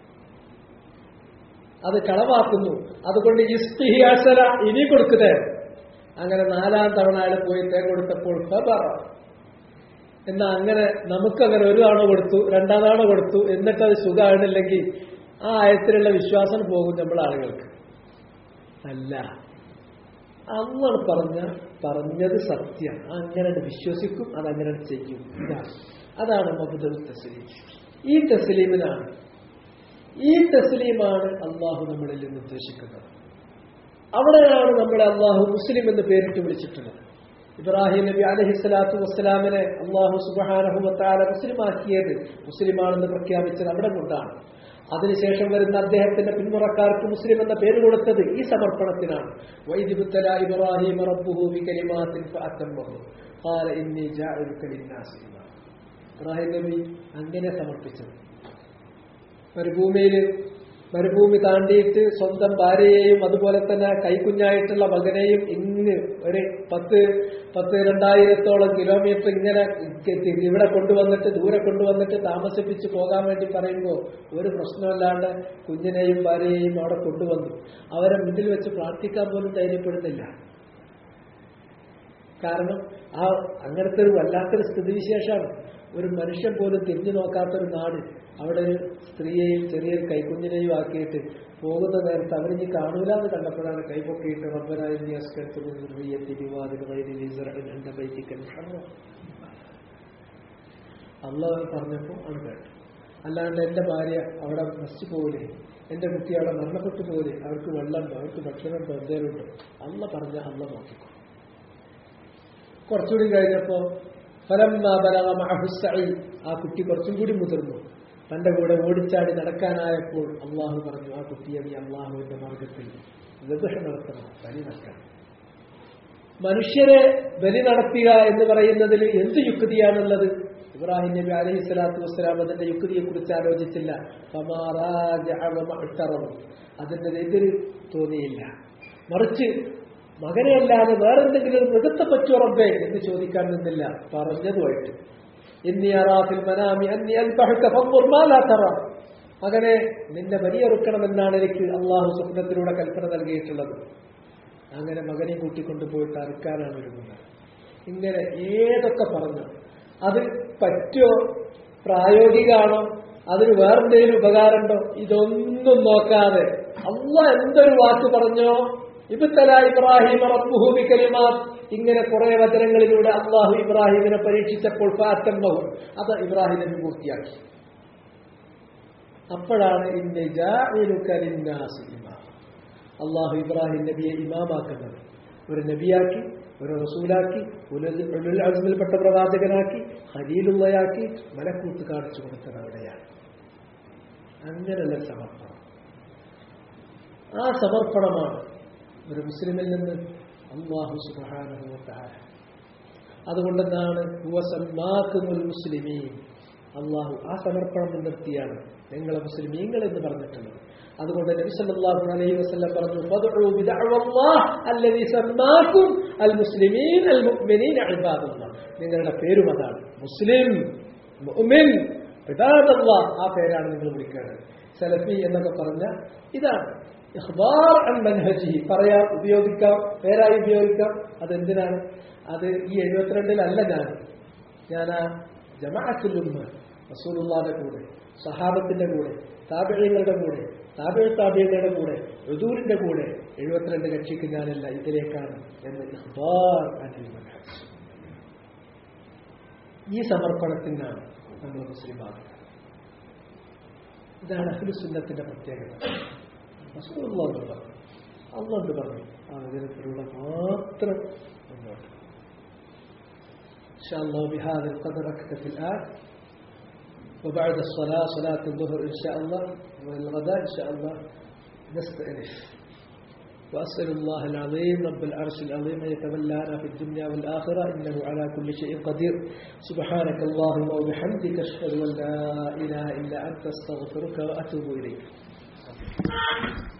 അത് കളവാക്കുന്നു അതുകൊണ്ട് ഇസ്തിഹിയാസല ഇനി കൊടുക്കുന്നേ അങ്ങനെ നാലാം തവണ അയാൾ പോയി തേൻ കൊടുത്തപ്പോൾ ഫബറ എന്നാ അങ്ങനെ നമുക്കങ്ങനെ ഒരു തവണ കൊടുത്തു രണ്ടാം തവണ കൊടുത്തു എന്നിട്ട് അത് സുഖമാണില്ലെങ്കിൽ ആ ആയത്തിലുള്ള വിശ്വാസം പോകും നമ്മൾ ആളുകൾക്ക് അല്ല അന്നാണ് പറഞ്ഞ പറഞ്ഞത് സത്യം അങ്ങനെ വിശ്വസിക്കും അതങ്ങനെ ചെയ്യും ഇതാണ് അതാണ് മബുദൽ തസ്ലീം ഈ തസ്ലീമിനാണ് ഈ തസ്ലീമാണ് അള്ളാഹു നമ്മളിൽ നിന്ന് ഉദ്ദേശിക്കുന്നത് അവിടെയാണ് നമ്മളെ അള്ളാഹു മുസ്ലിം എന്ന് പേരിട്ട് വിളിച്ചിട്ടുള്ളത് ഇബ്രാഹിം നബി അലഹി സ്വലാത്തു വസ്സലാമിനെ അള്ളാഹു സുബാനഹുമത്താല മുസ്ലിമാക്കിയത് മുസ്ലിമാണെന്ന് പ്രഖ്യാപിച്ചത് അവിടെ കൊണ്ടാണ് അതിനുശേഷം വരുന്ന അദ്ദേഹത്തിന്റെ പിന്മുറക്കാർക്ക് മുസ്ലിം എന്ന പേര് കൊടുത്തത് ഈ സമർപ്പണത്തിനാണ് വൈദിബുത്തല ഇബ്രാഹിം റബ്ബുഹു ബികലിമാത്തിൻ ഫഅത്തമ്മഹു ഖാല ഇന്നി ജാഇലുക ലിന്നാസി ഇമാമ. ഇബ്രാഹിം നബി അങ്ങനെ സമർപ്പിച്ചത് മരുഭൂമിയിൽ മരുഭൂമി താണ്ടിയിട്ട് സ്വന്തം ഭാര്യയെയും അതുപോലെ തന്നെ കൈക്കുഞ്ഞായിട്ടുള്ള മകനെയും ഇങ്ങ് ഒരു പത്ത് പത്ത് രണ്ടായിരത്തോളം കിലോമീറ്റർ ഇങ്ങനെ ഇവിടെ കൊണ്ടുവന്നിട്ട് ദൂരെ കൊണ്ടുവന്നിട്ട് താമസിപ്പിച്ച് പോകാൻ വേണ്ടി പറയുമ്പോൾ ഒരു പ്രശ്നമല്ലാണ്ട് കുഞ്ഞിനെയും ഭാര്യയെയും അവിടെ കൊണ്ടുവന്നു അവരെ മുന്നിൽ വെച്ച് പ്രാർത്ഥിക്കാൻ പോലും ധൈര്യപ്പെടുന്നില്ല കാരണം ആ അങ്ങനത്തെ ഒരു വല്ലാത്തൊരു സ്ഥിതിവിശേഷമാണ് ഒരു മനുഷ്യൻ പോലും തിരിഞ്ഞു നോക്കാത്തൊരു നാട് അവിടെ ഒരു സ്ത്രീയെയും ചെറിയൊരു കൈക്കുഞ്ഞിനെയും ആക്കിയിട്ട് പോകുന്ന നേരത്ത് അവരിഞ്ഞ് കാണൂല എന്ന് കണ്ടപ്പോഴാണ് കൈപൊക്കിയിട്ട് റബ്ബനായി അള്ള പറഞ്ഞപ്പോൾ ആണ് കേട്ടു അല്ലാണ്ട് എൻ്റെ ഭാര്യ അവിടെ നശിച്ചു പോകില്ലേ എൻ്റെ കുട്ടി അവിടെ മരണപ്പെട്ടു പോകില്ലേ അവർക്ക് വെള്ളമുണ്ടോ അവർക്ക് ഭക്ഷണമുണ്ടോ എന്തേലും ഉണ്ടോ അള്ള പറഞ്ഞ അള്ള നോക്കിക്കോ കുറച്ചുകൂടി കഴിഞ്ഞപ്പോ ഫലം ആ കുട്ടി കുറച്ചും കൂടി മുതിർന്നു തന്റെ കൂടെ ഓടിച്ചാടി നടക്കാനായപ്പോൾ അള്ളാഹു പറഞ്ഞു ആ കുട്ടിയെ നീ അള്ളാഹുവിന്റെ മാർഗത്തിൽ വിഭജ നടത്തണം ബലി നടക്കണം മനുഷ്യരെ ബലി നടത്തുക എന്ന് പറയുന്നതിൽ എന്ത് യുക്തിയാണുള്ളത് ഇബ്രാഹിം നബി അലഹി സ്വലാത്തു വസ്സലാം അതിന്റെ യുക്തിയെ കുറിച്ച് ആലോചിച്ചില്ല അതിന്റെ എതിര് തോന്നിയില്ല മറിച്ച് മകനെ അല്ലാതെ വേറെന്തെങ്കിലും മൃഗത്തെ പറ്റുറമ്പേ എന്ന് ചോദിക്കാൻ നിന്നില്ല പറഞ്ഞതുമായിട്ട് ഇന്നി അറാഫിൽ മനാമി അന്നി അൽബഹുമാലാത്തറ മകനെ നിന്നെ ബലിയെറുക്കണമെന്നാണ് എനിക്ക് അള്ളാഹു സ്വപ്നത്തിലൂടെ കൽപ്പന നൽകിയിട്ടുള്ളത് അങ്ങനെ മകനെ കൂട്ടിക്കൊണ്ടുപോയിട്ട് അറുക്കാനാണ് ഒരുങ്ങുന്നത് ഇങ്ങനെ ഏതൊക്കെ പറഞ്ഞു അത് പറ്റോ പ്രായോഗികമാണോ അതിന് വേറെന്തെങ്കിലും ഉപകാരമുണ്ടോ ഇതൊന്നും നോക്കാതെ അള്ള എന്തൊരു വാക്ക് പറഞ്ഞോ ഇബത്തല ഇബ്രാഹിം റബ്ബുഹൂബി കലിമാ ഇങ്ങനെ കുറെ വചനങ്ങളിലൂടെ അള്ളാഹു ഇബ്രാഹിമിനെ പരീക്ഷിച്ചപ്പോൾ ഫാറ്റമ്മഹും അത് ഇബ്രാഹിമിനെ പൂർത്തിയാക്കി അപ്പോഴാണ് ഇന്ന് അള്ളാഹു ഇബ്രാഹിം നബിയെ ഇമാമാക്കുന്നത് ഒരു നബിയാക്കി ഒരു റസൂലാക്കി അസുമിൽപ്പെട്ട പ്രവാചകനാക്കി ഹലീലുള്ളയാക്കി മലക്കൂത്ത് കാണിച്ചു കൊടുത്തത് അവിടെയാണ് അങ്ങനെയുള്ള സമർപ്പണം ആ സമർപ്പണമാണ് ഒരു മുസ്ലിമിൽ നിന്ന് അള്ളാഹു സുബാനുഭവത്താര അതുകൊണ്ടെന്താണ് മുസ്ലിമീൻ അള്ളാഹു ആ സമർപ്പണം മുൻനിർത്തിയാണ് നിങ്ങളെ മുസ്ലിമീങ്ങൾ എന്ന് പറഞ്ഞിട്ടുള്ളത് അതുകൊണ്ട് നബി സല്ലല്ലാഹു അലൈഹി വസല്ലം പറഞ്ഞു ഫദ്ഉ ബിദഅവല്ലാഹ് അല്ലദീ സമ്മാകും അൽ മുസ്ലിമീൻ അൽ മുഅ്മിനീൻ ഇബാദല്ലാഹ് നിങ്ങളുടെ പേരും അതാണ് മുസ്ലിം മുഅ്മിൻ ഇബാദല്ലാഹ് ആ പേരാണ് നിങ്ങൾ വിളിക്കേണ്ടത് സലഫി എന്നൊക്കെ പറഞ്ഞ ഇതാണ് ഇഖ്ബാർ അൻ മൻഹജി പറയാം ഉപയോഗിക്കാം പേരായി ഉപയോഗിക്കാം അതെന്തിനാണ് അത് ഈ എഴുപത്തിരണ്ടിലല്ല ഞാൻ ഞാൻ ആ ജമാഅത്തുല്ലുമ്മ റസൂലുള്ളാന്റെ കൂടെ സഹാബത്തിന്റെ കൂടെ താപിഴങ്ങളുടെ കൂടെ താപിഴ താപിഴങ്ങളുടെ കൂടെ ഋതുവിന്റെ കൂടെ എഴുപത്തിരണ്ട് കക്ഷിക്ക് ഞാനല്ല ഇതിലേക്കാണ് എന്ന് ഇഖ്ബാർ അനിൽ മൻഹജ് ഈ സമർപ്പണത്തിനാണ് നമ്മൾ മുസ്ലിമാകുന്നത് ഇതാണ് അഖിലുസുന്നത്തിന്റെ പ്രത്യേകത റസൂലുള്ളാഹി പറഞ്ഞു അള്ളാഹ് പറഞ്ഞു ആ വചനത്തിലൂടെ മാത്രം മുന്നോട്ട് إن شاء الله بهذا القدر أكتفي الآن وبعد الصلاة صلاة الظهر إن شاء الله والغداء إن شاء الله نستأنف وأسأل الله العظيم رب العرش العظيم أن يتولانا في الدنيا والآخرة إنه على كل شيء قدير سبحانك اللهم وبحمدك أشهد أن لا إله إلا أنت أستغفرك وأتوب إليك